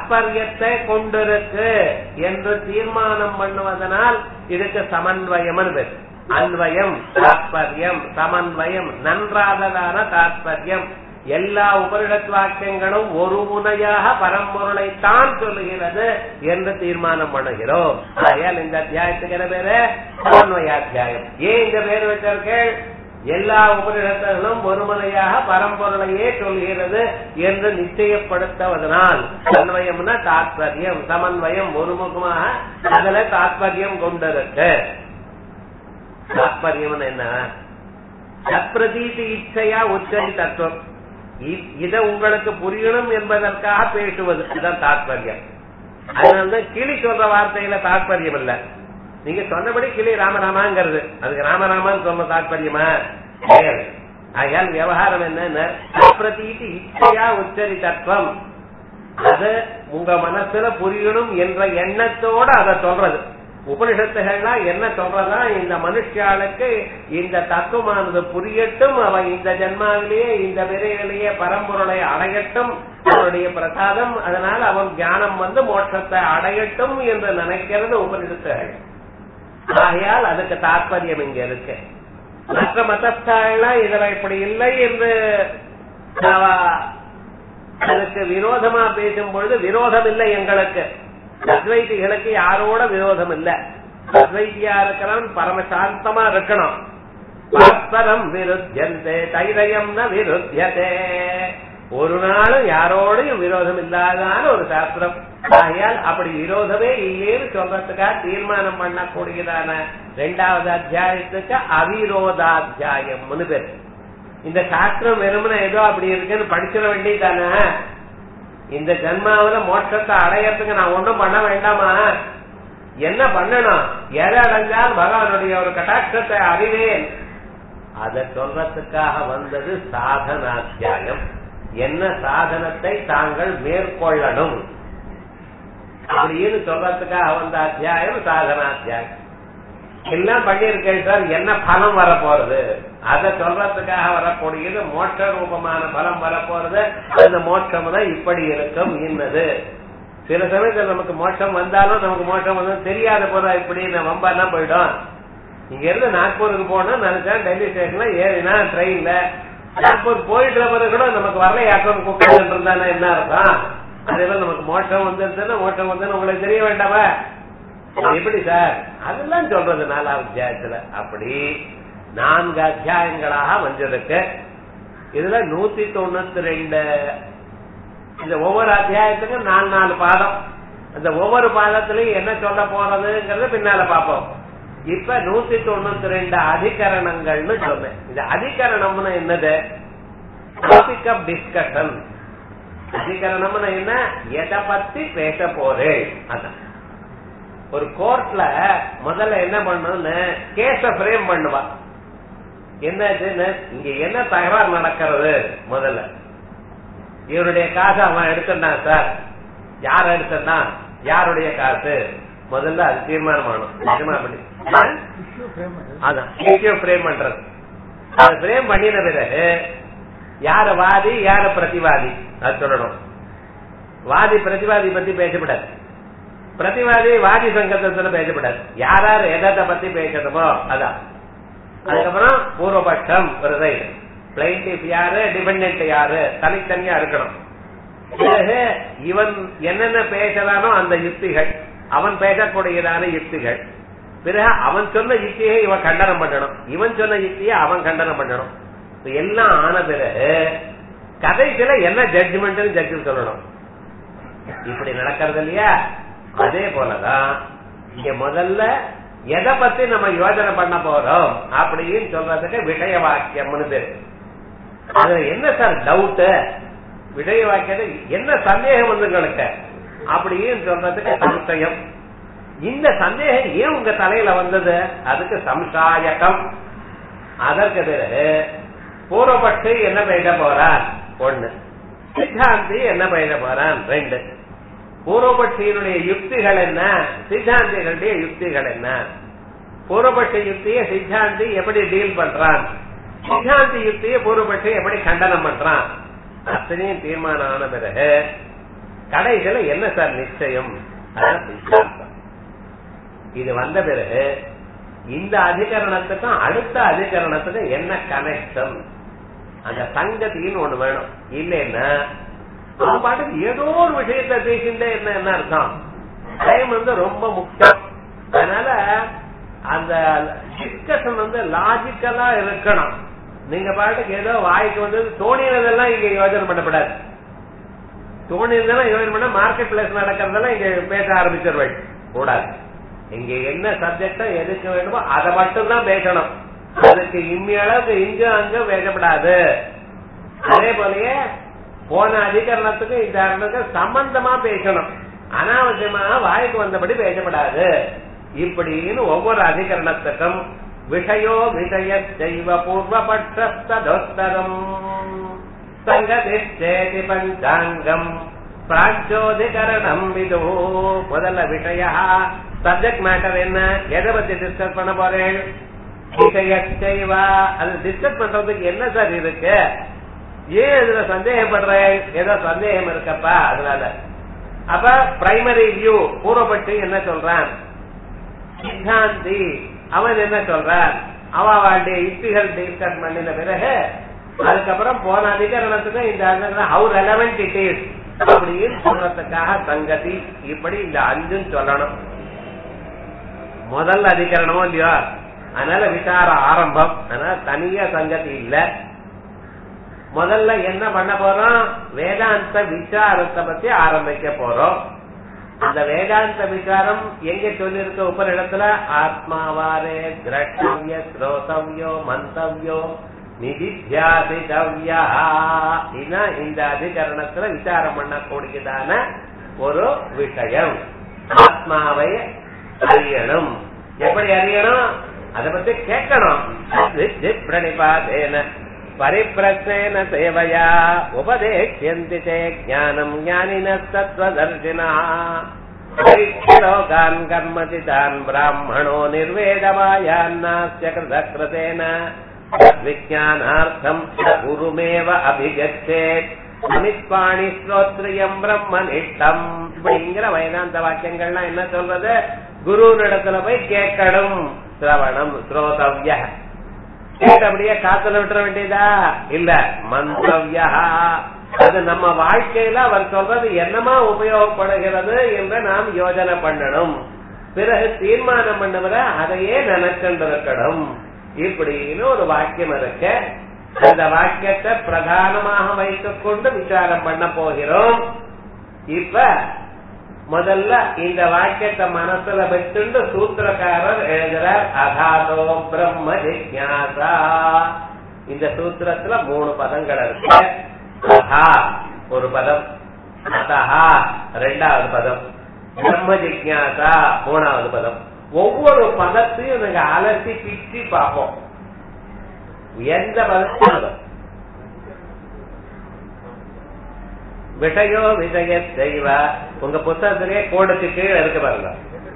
தாற்பயத்தை கொண்டிருக்கு என்று தீர்மானம் பண்ணுவதனால் இதுக்கு சமன்வயம் பேர் அன்வயம் தாற்பயம் சமன்வயம் நன்றாததான தாற்பயம் எல்லா உபரிடத் வாக்கியங்களும் ஒரு முனையாக பரம்பொருளைத்தான் சொல்லுகிறது என்று தீர்மானம் பண்ணுகிறோம் ஆகையால் இந்த அத்தியாயத்துக்கு என்ன பேரு சமன்வயாத்தியாயம் ஏன் இந்த பேர் வச்சிருக்கேள் எல்லா உபரிடங்களும் ஒருமுறையாக பரம்பொருளையே சொல்கிறது என்று நிச்சயப்படுத்துவதனால் அன்வயம்னா தாத்பரியம் சமன்வயம் ஒருமுகமாக அதுல தாத்பரியம் கொண்டிருக்கு தாத்பரியம் என்ன சத்பிரதீதி இச்சையா உச்சரி தத்துவம் இத உங்களுக்கு புரியணும் என்பதற்காக பேசுவது இதுதான் தாத்பரியம் அதனால கிளி சொல்ற வார்த்தையில தாத்பரியம் இல்ல நீங்க சொன்னபடி கிளி ராமராமாங்கிறது அதுக்கு ராமராமான்னு சொன்ன தாத்பரியமா கிடையாது ஆகையால் விவகாரம் என்ன பிரதீதி இச்சையா உச்சரி தத்துவம் அது உங்க மனசுல புரியணும் என்ற எண்ணத்தோட அதை சொல்றது உபனிஷத்துகள்லாம் என்ன சொல்றதா இந்த மனுஷாளுக்கு இந்த தத்துவமானது புரியட்டும் அவன் இந்த ஜென்மாவிலேயே இந்த விரையிலேயே பரம்பொருளை அடையட்டும் அவனுடைய பிரசாதம் அதனால் அவன் ஞானம் வந்து மோட்சத்தை அடையட்டும் என்று நினைக்கிறது உபனிஷத்துகள் ஆகையால் அதுக்கு தாற்பயம் இங்க இருக்கு மற்ற மதஸ்தாலாம் இதுல இப்படி இல்லை என்று அதுக்கு விரோதமா பேசும் பொழுது விரோதம் இல்லை எங்களுக்கு அத்வைதிகளுக்கு யாரோட விரோதம் இல்ல அத்வைத்தியா இருக்கிறவன் பரமசாந்தமா இருக்கணும் பரஸ்பரம் விருத்தியந்தே தைரயம் ந விருத்தியதே ஒரு நாளும் யாரோடையும் விரோதம் இல்லாதான ஒரு சாஸ்திரம் ஆகையால் அப்படி விரோதமே இல்லைன்னு சொல்றதுக்காக தீர்மானம் பண்ணக்கூடியதான ரெண்டாவது அத்தியாயத்துக்கு அவிரோதாத்தியாயம்னு பேர் இந்த சாஸ்திரம் வெறுமன ஏதோ அப்படி இருக்குன்னு படிச்சிட வேண்டியதானே இந்த ஜன்மாவில மோட்சத்தை அடையறதுக்கு நான் ஒண்ணும் பண்ண வேண்டாமா என்ன பண்ணணும் எதை அடைஞ்சால் பகவானுடைய ஒரு கட்டாட்சத்தை அறிவேன் அதை சொல்றதுக்காக வந்தது சாதனாத்தியாயம் என்ன சாதனத்தை தாங்கள் மேற்கொள்ளணும் அப்படின்னு சொல்றதுக்காக வந்த அத்தியாயம் சாதனாத்தியாயம் எல்லாம் பண்ணியிருக்கேன் சார் என்ன பலம் வரப்போறது அதை சொல்றதுக்காக வரக்கூடியது மோட்ச ரூபமான பலம் வரப்போறது அந்த மோட்சம் தான் இப்படி இருக்கும் இன்னது சில சமயத்தில் நமக்கு மோட்சம் வந்தாலும் நமக்கு மோட்சம் வந்தாலும் தெரியாத போதா இப்படி வம்பாலாம் போயிடும் இங்க இருந்து நாக்பூருக்கு போனா நினைச்சேன் டெல்லி ஸ்டேஷன்ல ஏறினா ட்ரெயின்ல நாக்பூர் போயிட்டு பிறகு கூட நமக்கு வரலையாக்கம் கூப்பிட்டு இருந்தானே என்ன அர்த்தம் அதெல்லாம் நமக்கு மோட்சம் வந்துருச்சுன்னா மோட்சம் வந்து உங்களுக்கு தெரிய வேண்டாமா எப்படி சார் அதெல்லாம் சொல்றது நாலாவது அத்தியாயத்துல அப்படி நான்கு அத்தியாயங்களாக வந்திருக்கு இதுல நூத்தி தொண்ணூத்தி ரெண்டு இந்த ஒவ்வொரு அத்தியாயத்துக்கும் நாலு நாலு பாதம் அந்த ஒவ்வொரு பாதத்திலையும் என்ன சொல்ல போறதுங்கிறத பின்னால பார்ப்போம் இப்ப நூத்தி தொண்ணூத்தி ரெண்டு அதிகரணங்கள்னு சொன்னேன் இந்த அதிகரணம்னு என்னது டாபிக் ஆஃப் டிஸ்கஷன் அதிகரணம்னு என்ன எதை பத்தி பேச போறேன் அதான் ஒரு கோர்ட்ல முதல்ல என்ன பண்ணணும்னு கேஸ பிரேம் பண்ணுவா என்னாச்சுன்னு இங்க என்ன தகராறு நடக்கிறது முதல்ல இவருடைய காசு அவன் எடுத்துட்டான் சார் யார் எடுத்தான் யாருடைய காசு முதல்ல அது தீர்மானம் ஆனும் தீர்மானம் பண்ணி அதான் இஷ்யூ பிரேம் பண்றது அது பிரேம் பண்ணின பிறகு யார வாதி யார பிரதிவாதி அது சொல்லணும் வாதி பிரதிவாதி பத்தி பேசப்படாது பிரதிவாதி வாதி சங்கத்துல பேசப்படாது யார் யார் எதை பத்தி பேசணுமோ அதான் அதுக்கப்புறம் பூர்வபட்சம் ஒரு ரைட் பிளைண்டிப் யாரு டிபெண்ட் யாரு தனித்தனியா இருக்கணும் பிறகு இவன் என்னென்ன பேசலானோ அந்த யுக்திகள் அவன் பேசக்கூடியதான யுக்திகள் பிறகு அவன் சொன்ன யுக்தியை இவன் கண்டனம் பண்ணணும் இவன் சொன்ன யுக்தியை அவன் கண்டனம் பண்ணணும் எல்லாம் ஆன பிறகு கதைக்குள்ள என்ன ஜட்ஜ்மெண்ட் ஜட்ஜு சொல்லணும் இப்படி நடக்கிறது இல்லையா அதே போலதான் இங்க முதல்ல எதை பத்தி நம்ம யோஜனை பண்ண போறோம் அப்படின்னு சொல்றதுக்கு விஷய வாக்கியம்னு பேரு அதுல என்ன சார் டவுட் விஷய வாக்கியத்தை என்ன சந்தேகம் வந்து உங்களுக்கு அப்படின்னு சொல்றதுக்கு சம்சயம் இந்த சந்தேகம் ஏன் உங்க தலையில வந்தது அதுக்கு சம்சாயகம் அதற்கு பிறகு பூர்வபட்சி என்ன பயிட போறான் ஒண்ணு சித்தாந்தி என்ன பயிட போறான் ரெண்டு பூர்வபட்சியினுடைய யுக்திகள் என்ன சித்தாந்திகளுடைய யுக்திகள் என்ன பூர்வபட்ச யுக்தியை சித்தாந்தி எப்படி டீல் பண்றான் சித்தாந்தி யுக்தியை பூர்வபட்சி எப்படி கண்டனம் பண்றான் அத்தனையும் தீர்மானம் ஆன பிறகு கடைசியில என்ன சார் நிச்சயம் அதான் சித்தாந்தம் இது வந்த பிறகு இந்த அதிகரணத்துக்கும் அடுத்த அதிகரணத்துக்கும் என்ன கனெக்ஷன் அந்த சங்கத்தின்னு ஒண்ணு வேணும் இல்லைன்னா அவன் பாட்டுக்கு ஏதோ ஒரு விஷயத்த பேசிட்டே என்ன என்ன அர்த்தம் டைம் வந்து ரொம்ப முக்கியம் அதனால அந்த டிஸ்கஷன் வந்து லாஜிக்கலா இருக்கணும் நீங்க பாட்டுக்கு ஏதோ வாய்க்கு வந்து தோணினதெல்லாம் இங்க யோஜனை பண்ணப்படாது தோணினதெல்லாம் யோஜனை பண்ண மார்க்கெட் பிளேஸ் நடக்கிறதெல்லாம் இங்க பேச ஆரம்பிச்சிருவாள் கூடாது இங்க என்ன சப்ஜெக்டோ எதுக்கு வேணுமோ அதை மட்டும் தான் பேசணும் அதுக்கு இம்மி அளவுக்கு இங்க அங்க பேசப்படாது அதே போலயே போன அதிகரணத்துக்கு இந்த அரணத்துக்கு சம்பந்தமா பேசணும் அனாவசியமா வாய்க்கு வந்தபடி பேசப்படாது இப்படின்னு ஒவ்வொரு அதிகரணத்துக்கும் விஷயோ விஷய செய்வ பூர்வபட்சஸ்தோத்தரம் சங்கதிஷ்டேதி பஞ்சாங்கம் பிராச்சோதிகரணம் விது முதல்ல விஷய சப்ஜெக்ட் மேட்டர் என்ன எதை பத்தி டிஸ்கஸ் பண்ண போறேன் விஷய செய்வா அது டிஸ்கஸ் பண்றதுக்கு என்ன சார் இருக்கு ஏன் இதுல சந்தேகப்படுறேன் ஏதோ சந்தேகம் இருக்கப்பா அதனால அப்ப பிரைமரி வியூ பூர்வப்பட்டு என்ன சொல்றான் சித்தாந்தி அவன் என்ன சொல்றான் அவளுடைய யுக்திகள் டிஸ்கஸ் பண்ணின பிறகு அதுக்கப்புறம் போன அதிகரணத்துக்கு இந்த ஹவு ரெலவென்ட் இட் இஸ் அப்படின்னு சொல்றதுக்காக சங்கதி இப்படி இந்த அஞ்சும் சொல்லணும் முதல் அதிகரணமும் இல்லையா அதனால விசார ஆரம்பம் அதனால தனியா சங்கதி இல்ல முதல்ல என்ன பண்ண போறோம் வேதாந்த விசாரத்தை பத்தி ஆரம்பிக்க போறோம் அந்த வேதாந்த விசாரம் எங்க சொல்லிருக்க உபரிடத்துல ஆத்மாவாரே திரஷ்டவிய ஸ்ரோதவ்யோ மந்தவ்யோ நிதித்தியாசிதவ்யா இதுதான் இந்த அதிகரணத்துல விசாரம் பண்ணக்கூடியதான ஒரு விஷயம் ஆத்மாவை அறியணும் எப்படி அறியணும் அதை பத்தி கேட்கணும் பிரணிபாதேன பரிப்பிரச்சேன சேவையா உபதேசியந்தி தே ஞானம் ஞானின தத்வதர்சினா லோகான் கர்மதிதான் பிராமணோ நிர்வேதமாயான்னாஸ்ய கிருத கிருதேன விஜானார்த்தம் குருமேவ அபிகச்சேத் அமித்பாணி ஸ்ரோத்ரியம் பிரம்மனிஷ்டம் இப்படிங்கிற வேதாந்த வாக்கியங்கள்லாம் என்ன சொல்றது குரு இடத்துல போய் கேட்கணும் சிரவணம் ஸ்ரோதவ்ய கேட்டபடியே காத்துல விட்டுற வேண்டியதா இல்ல மந்தவ்யா அது நம்ம வாழ்க்கையில அவர் சொல்றது என்னமா உபயோகப்படுகிறது என்று நாம் யோஜனை பண்ணணும் பிறகு தீர்மானம் பண்ணுவத அதையே நினைச்சிருக்கணும் இப்படின்னு ஒரு வாக்கியம் இருக்கு அந்த வாக்கியத்தை பிரதானமாக வைத்துக் கொண்டு விசாரம் பண்ண போகிறோம் இப்ப முதல்ல இந்த வாக்கியத்தை மனசுல வச்சுண்டு சூத்திரக்காரர் எழுதுறார் அகாதோ பிரம்ம ஜிக்யாசா இந்த சூத்திரத்துல மூணு பதங்கள் இருக்கு அகா ஒரு பதம் அதஹா ரெண்டாவது பதம் பிரம்ம ஜிக்யாசா மூணாவது பதம் ஒவ்வொரு பதத்தையும் நாங்க அலசி பிச்சு பார்ப்போம் எந்த பதம் விஷயோ விஷய செய்வ உங்க புத்தகத்திலே கோடுக்கு கீழே இருக்கு பாருங்க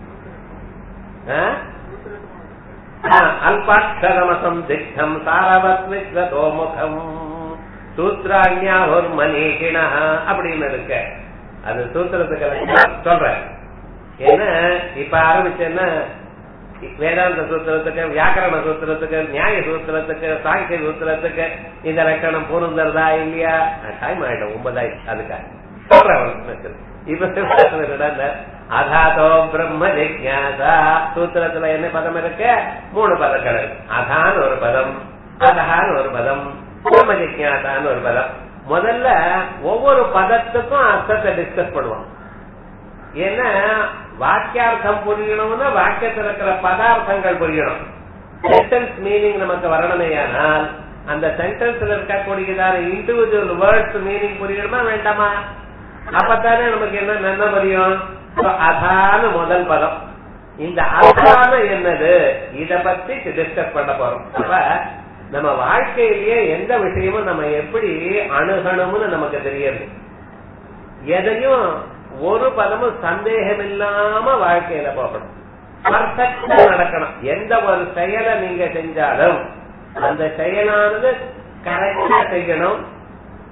அல்பாட்சரமசம் திக்தம் சாரவத்விஸ்வதோ முகம் சூத்ராண்யாஹுர் மனீஷிண அப்படின்னு இருக்கு அது சூத்திரத்துக்கு சொல்றேன் ஏன்னா இப்ப ஆரம்பிச்சேன்னா வேதாந்த சூத்திரத்துக்கு வியாக்கரண சூத்திரத்துக்கு நியாய சூத்திரத்துக்கு சாங்கிய சூத்திரத்துக்கு இந்த லட்சணம் பொருந்தறதா இல்லையா டைம் ஆயிடும் ஒன்பதாயிரம் அதுக்காக சொல்றேன் இப்ப அதாதோ பிரம்ம ஜிக்யாசா சூத்திரத்துல என்ன பதம் இருக்கு மூணு பதங்கள் இருக்கு அதான் ஒரு பதம் அதகான்னு ஒரு பதம் பிரம்ம ஜிக்யாசான்னு ஒரு பதம் முதல்ல ஒவ்வொரு பதத்துக்கும் அர்த்தத்தை டிஸ்கஸ் பண்ணுவோம் ஏன்னா வாக்கியார்த்தம் புரியணும்னா வாக்கியத்தில் இருக்கிற பதார்த்தங்கள் புரியணும் சென்டென்ஸ் மீனிங் நமக்கு வரணுமையானால் அந்த சென்டென்ஸ்ல இருக்கக்கூடியதான இண்டிவிஜுவல் வேர்ட்ஸ் மீனிங் புரியணுமா வேண்டாமா அப்பத்தானே நமக்கு என்ன நன்மை புரியும் அதான முதல் பதம் இந்த அதான என்னது இத பத்தி டிஸ்கஸ் பண்ண போறோம் அப்ப நம்ம வாழ்க்கையிலேயே எந்த விஷயமும் நம்ம எப்படி அணுகணும்னு நமக்கு தெரியாது எதையும் ஒரு பதமும் சந்தேகம் இல்லாம வாழ்க்கையில போகணும் பர்ஃபெக்டா நடக்கணும் எந்த ஒரு செயலை நீங்க செஞ்சாலும் அந்த செயலானது கரெக்டா செய்யணும்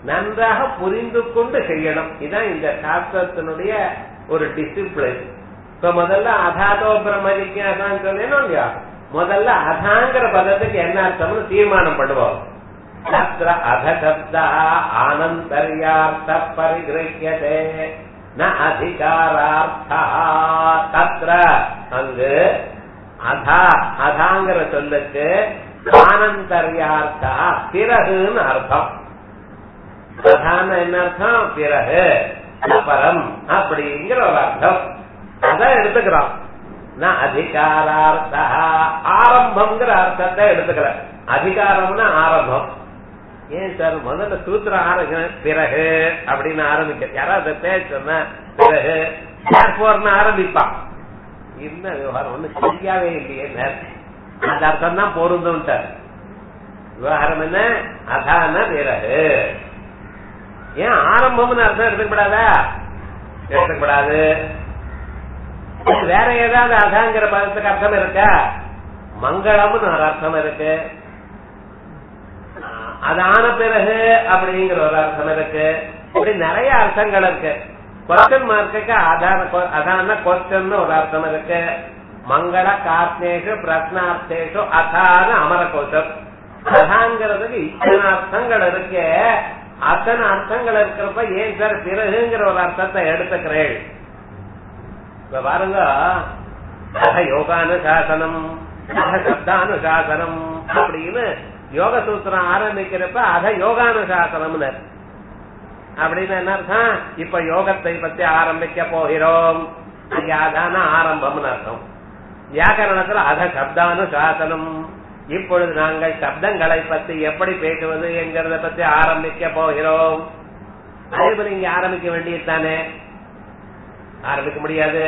நன்றாக புரிந்து கொண்டு செய்யணும் இதான் இந்த சாஸ்திரத்தினுடைய ஒரு டிசிப்ளின் இப்ப முதல்ல அதாதோ பிரம்ம ஜிக்யாசான்னு சொன்னேனோ இல்லையா முதல்ல அதாங்கிற பதத்துக்கு என்ன அர்த்தம்னு தீர்மானம் பண்ணுவோம் தத்ர அதசப்தா ஆனந்தர்யார்த்த பரிகிரகியதே ந அதிகாரார்த்தா தத்ர அங்கு அதா அதாங்கிற சொல்லுக்கு ஆனந்தர்யார்த்தா பிறகுன்னு அர்த்தம் பிரதான என்ன அர்த்தம் பிறகு அப்புறம் அப்படிங்கிற ஒரு அர்த்தம் அதான் எடுத்துக்கிறோம் நான் அதிகாரார்த்தா ஆரம்பம்ங்கிற அர்த்தத்தை எடுத்துக்கிறேன் அதிகாரம்னா ஆரம்பம் ஏன் சார் முதல்ல சூத்திரம் ஆரம்பிக்க பிறகு அப்படின்னு ஆரம்பிக்க யாராவது பேர் சொன்ன பிறகு therefore-னு ஆரம்பிப்பான் என்ன விவகாரம் ஒண்ணு சரியாவே இல்லையே அந்த அர்த்தம் தான் பொருந்தும் விவகாரம் என்ன அதான பிறகு ஏன் ஆரம்பம்னு அர்த்தம் எடுத்துக்கூடாதா எடுத்துக்கூடாது வேற ஏதாவது அதாங்கிற பதத்துக்கு அர்த்தம் இருக்கா மங்களம்னு ஒரு அர்த்தம் இருக்கு அதான பிறகு அப்படிங்கிற ஒரு அர்த்தம் இருக்கு இப்படி நிறைய அர்த்தங்கள் இருக்கு கொஸ்டன் மார்க்குக்கு அதான அதான கொஸ்டன் ஒரு அர்த்தம் இருக்கு மங்கள கார்த்தேஷு பிரஸ்னார்த்தேஷு அதான அமர கோஷம் அதாங்கிறதுக்கு இத்தனை அர்த்தங்கள் இருக்கு அத்தனை அர்த்தங்கள் இருக்கிறப்ப ஏன் சார் பிறகுங்கிற ஒரு அர்த்தத்தை எடுத்துக்கிறேன் இப்ப பாருங்க அத யோகானுசாசனம் அத சப்தானுசாசனம் அப்படின்னு யோக சூத்திரம் ஆரம்பிக்கிறப்ப அத யோகானுசாசனம்னு அப்படின்னு என்ன அர்த்தம் இப்ப யோகத்தை பத்தி ஆரம்பிக்க போகிறோம் அதான ஆரம்பம்னு அர்த்தம் வியாக்கரணத்துல அத சப்தானுசாசனம் இப்பொழுது நாங்கள் சப்தங்களை பத்தி எப்படி பேசுவது என்கிறத பத்தி ஆரம்பிக்க போகிறோம் அதே போல இங்க ஆரம்பிக்க வேண்டியது தானே ஆரம்பிக்க முடியாது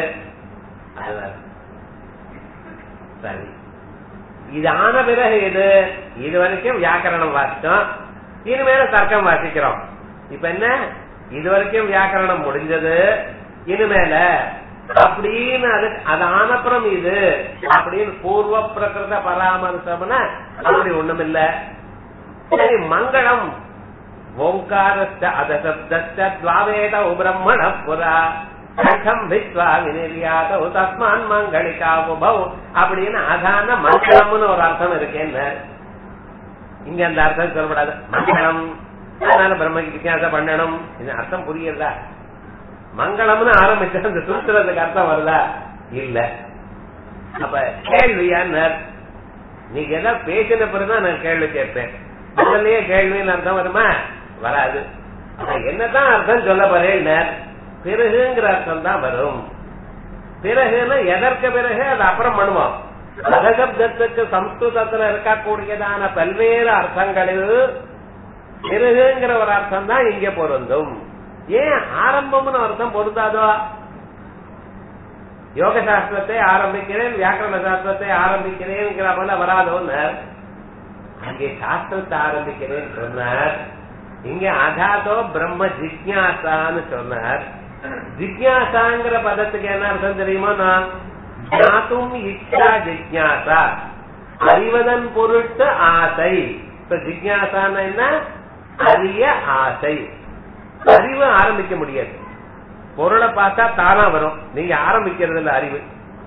சரி இது ஆன பிறகு இது இது வரைக்கும் வியாக்கரணம் வாசிச்சோம் இனிமேல தர்க்கம் வாசிக்கிறோம் இப்ப என்ன இது வரைக்கும் வியாக்கரணம் முடிஞ்சது இனிமேல அப்படின்னு அது அது ஆனப்புறம் இது அப்படின்னு பூர்வ பிரகிருத பராமரிசம்னா அப்படி ஒண்ணும் இல்ல சரி மங்களம் ஓங்காரஸ்த அதசப்தஸ்த துவாவேத உபிரம்மண புரா கண்டம் வித்வா வினிர்யாதோ தஸ்மான் மங்களிகா உபவ் அப்படின்னு அதான மங்களம்னு ஒரு அர்த்தம் இருக்கு என்ன இங்க அந்த அர்த்தம் சொல்லப்படாது மங்களம் அதனால பிரம்ம ஜிக்யாசம் பண்ணணும் இது அர்த்தம் புரியுதா மங்களம்னு ஆரம்பிச்சா அந்த சூத்திரத்துக்கு அர்த்தம் வருதா இல்ல அப்ப கேள்வியா நீங்க எல்லாம் பேசின பிறகுதான் நான் கேள்வி கேட்பேன் முதல்லயே கேள்வின்னு அர்த்தம் வருமா வராது என்னதான் அர்த்தம் சொல்ல போறேன் பிறகுங்கிற அர்த்தம் தான் வரும் பிறகுன்னு எதற்கு பிறகு அது அப்புறம் பண்ணுவோம் பதசப்தத்துக்கு சம்ஸ்கிருதத்துல இருக்கக்கூடியதான பல்வேறு அர்த்தங்களில் பிறகுங்கிற ஒரு அர்த்தம் தான் இங்க பொருந்தும் ஏன் ஆரம்பம்னு அர்த்தம் பொருந்தாதோ யோக சாஸ்திரத்தை ஆரம்பிக்கிறேன் வியாக்கரண சாஸ்திரத்தை ஆரம்பிக்கிறேன் போல வராதோன்னு அங்கே சாஸ்திரத்தை ஆரம்பிக்கிறேன் சொன்னார் இங்க அதாதோ பிரம்ம ஜிக்யாசான்னு சொன்னார் ஜிக்யாசாங்கிற பதத்துக்கு என்ன அர்த்தம் தெரியுமா நான் ஞாத்தும் இச்சா ஜிக்யாசா அறிவதன் பொருட்டு ஆசை இப்ப ஜிக்யாசான்னு என்ன அறிய ஆசை அறிவு ஆரம்பிக்க முடியாது பொருளை பார்த்தா தானா வரும் நீங்க ஆரம்பிக்கிறது இல்ல அறிவு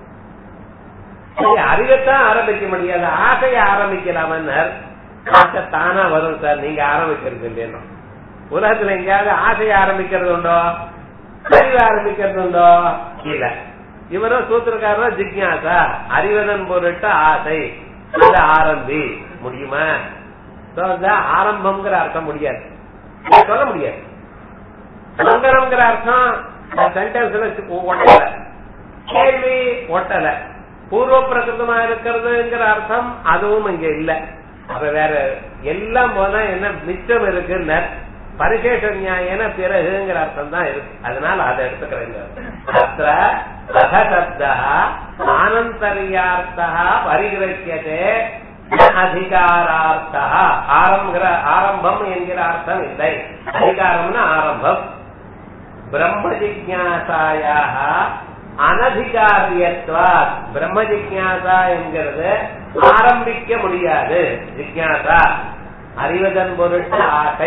அறிவைத்தான் ஆரம்பிக்க முடியாது ஆசையை ஆரம்பிக்கலாமன்னர் ஆசை தானா வரும் சார் நீங்க ஆரம்பிக்கிறது இல்லையா உலகத்துல எங்கேயாவது ஆசையை ஆரம்பிக்கிறது உண்டோ அறிவு ஆரம்பிக்கிறது உண்டோ இல்ல இவரும் சூத்திரக்காரரும் ஜிக்யாசா அறிவதன் பொருட்டு ஆசை இதை ஆரம்பி முடியுமா ஆரம்பம்ங்கிற அர்த்தம் முடியாது சொல்ல முடியாது மங்களம்ங்கிற அர்த்தம் சென்டென்ஸ்ல ஒட்டல கேள்வி ஒட்டல பூர்வ பிரகிருதமா இருக்கிறதுங்கிற அர்த்தம் அதுவும் இங்க இல்ல அப்ப வேற எல்லாம் போனா என்ன மிச்சம் இருக்குன்னு பரிசேஷ நியாயன பிறகுங்கிற அர்த்தம் தான் இருக்கு அதனால அதை எடுத்துக்கிறேங்க அத்த அகசப்தா ஆனந்தரியார்த்தா பரிகிரக்கியதே அதிகாரார்த்தா ஆரம்பிக்கிற ஆரம்பம் என்கிற அர்த்தம் இல்லை அதிகாரம்னா ஆரம்பம் பிரம்ம ஜிக்யாசாயாக அனதிகாரியத்வா பிரம்ம ஜிக்யாசா என்கிறது ஆரம்பிக்க முடியாது ஜிக்யாசா அறிவதன் பொருட்டு ஆசை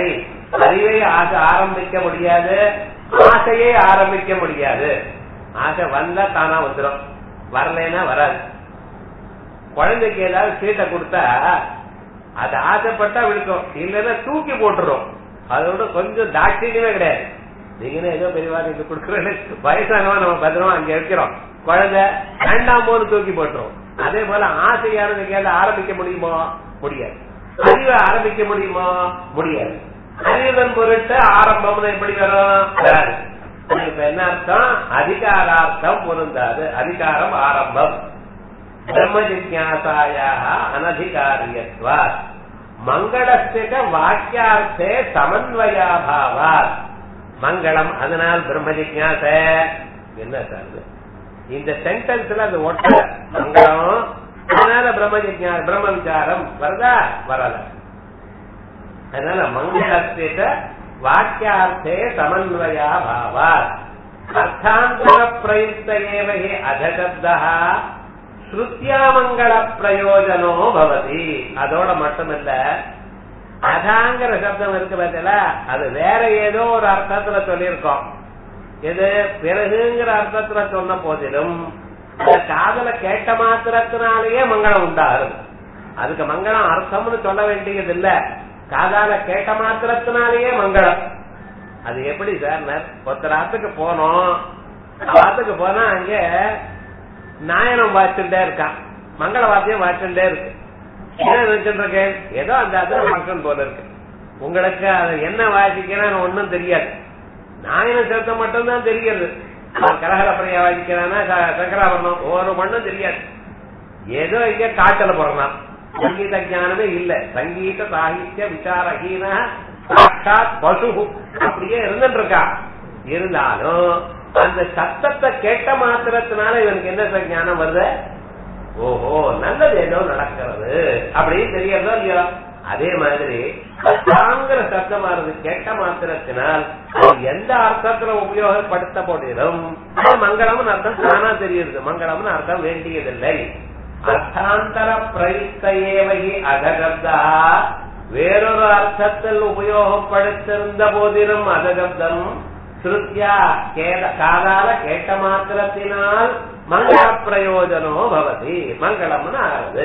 அறிவை ஆசை ஆரம்பிக்க முடியாது ஆசையை ஆரம்பிக்க முடியாது ஆசை வந்தா தானா வந்துடும் வரலைன்னா வராது குழந்தைக்கு ஏதாவது சீட்டை கொடுத்தா அது ஆசைப்பட்டா விழுக்கும் இல்லைன்னா தூக்கி போட்டுரும் அதோட கொஞ்சம் தாட்சியமே கிடையாது நீங்க ஏதோ பெரியவா நீங்க கொடுக்குறது வயசானவா நம்ம பத்திரமா அங்க வைக்கிறோம் குழந்தை வேண்டாம் போது தூக்கி போட்டுரும் அதே போல ஆசையான கேள்வி ஆரம்பிக்க முடியுமோ முடியாது அறிவை ஆரம்பிக்க முடியுமோ முடியாது அறிவதன் பொருட்டு ஆரம்பம்னு எப்படி வரும் வராது இப்ப என்ன அர்த்தம் அதிகாரார்த்தம் பொருந்தாது அதிகாரம் ஆரம்பம் பிரம்ம ஜிஜாசாயாக அனதிகாரியத்வா மங்களஸ்திக வாக்கியார்த்தே சமன்வயாபாவாத் மங்களம் அதனால் பிரம்ம ஜிஜாச என்ன சார் இது? இந்த சென்டென்ஸ்ல அது ஒட்ட மங்களம் அதனால பிரம்ம ஜிஜா பிரம்ம விசாரம் வருதா வரல அதனால மங்களஸ்திக வாக்கியார்த்தே சமன்வயா பாவாத் அர்த்தாந்தர பிரயுக்த ஏவகி அதசப்தா ஸ்ருத்தியாமங்கள பிரயோஜனோ பவதி அதோட மட்டுமில்ல அதாங்கிற சப்தம் இருக்கு பார்த்தல அது வேற ஏதோ ஒரு அர்த்தத்துல சொல்லியிருக்கோம் இது பிறகுங்கிற அர்த்தத்துல சொன்ன போதிலும் அந்த காதல கேட்ட மாத்திரத்தினாலேயே மங்களம் உண்டாகும் அதுக்கு மங்களம் அர்த்தம்னு சொல்ல வேண்டியது இல்ல காதால கேட்ட மாத்திரத்தினாலேயே மங்களம் அது எப்படி சார் ஒருத்தர் ஆத்துக்கு போனோம் ஆத்துக்கு போனா அங்க நாயனம் வாச்சுட்டே இருக்கான் மங்கள வாத்தியம் வாச்சுட்டே இருக்கு என்ன நினைச்சுட்டு இருக்கேன் ஏதோ அந்த அதுல ஃபங்க்ஷன் போல இருக்கு உங்களுக்கு அது என்ன வாசிக்கிறான்னு ஒண்ணும் தெரியாது நாயன சத்தம் மட்டும்தான் தெரிகிறது கரகரப்பறையா வாசிக்கிறானா சங்கராபரணம் ஒரு மண்ணும் தெரியாது ஏதோ இங்க காட்டல போறான் சங்கீத ஞானமே இல்ல சங்கீத சாகித்ய விசாரஹீன சாட்சாத் பசு அப்படியே இருந்துட்டு இருக்கா இருந்தாலும் அந்த சத்தத்தை கேட்ட மாத்திரத்தினால இவனுக்கு என்ன ஞானம் வருது ஓஹோ நல்லது ஏதோ நடக்கிறது அப்படின்னு தெரியறதோ இல்லையோ அதே மாதிரி அசாங்கிற சப்தமானது கேட்ட மாத்திரத்தினால் அது எந்த அர்த்தத்துல உபயோகப்படுத்த போதிலும் அது மங்களம்னு அர்த்தம் தானா தெரியுது மங்களம்னு அர்த்தம் வேண்டியதில்லை அர்த்தாந்தர பிரயுக்த ஏவகி அகசப்தா வேறொரு அர்த்தத்தில் உபயோகப்படுத்திருந்த போதிலும் அகசப்தம் ஸ்ருத்யா காதால கேட்ட மாத்திரத்தினால் மங்கள பிரயோஜனோ பவதி மங்களம்னு ஆகுது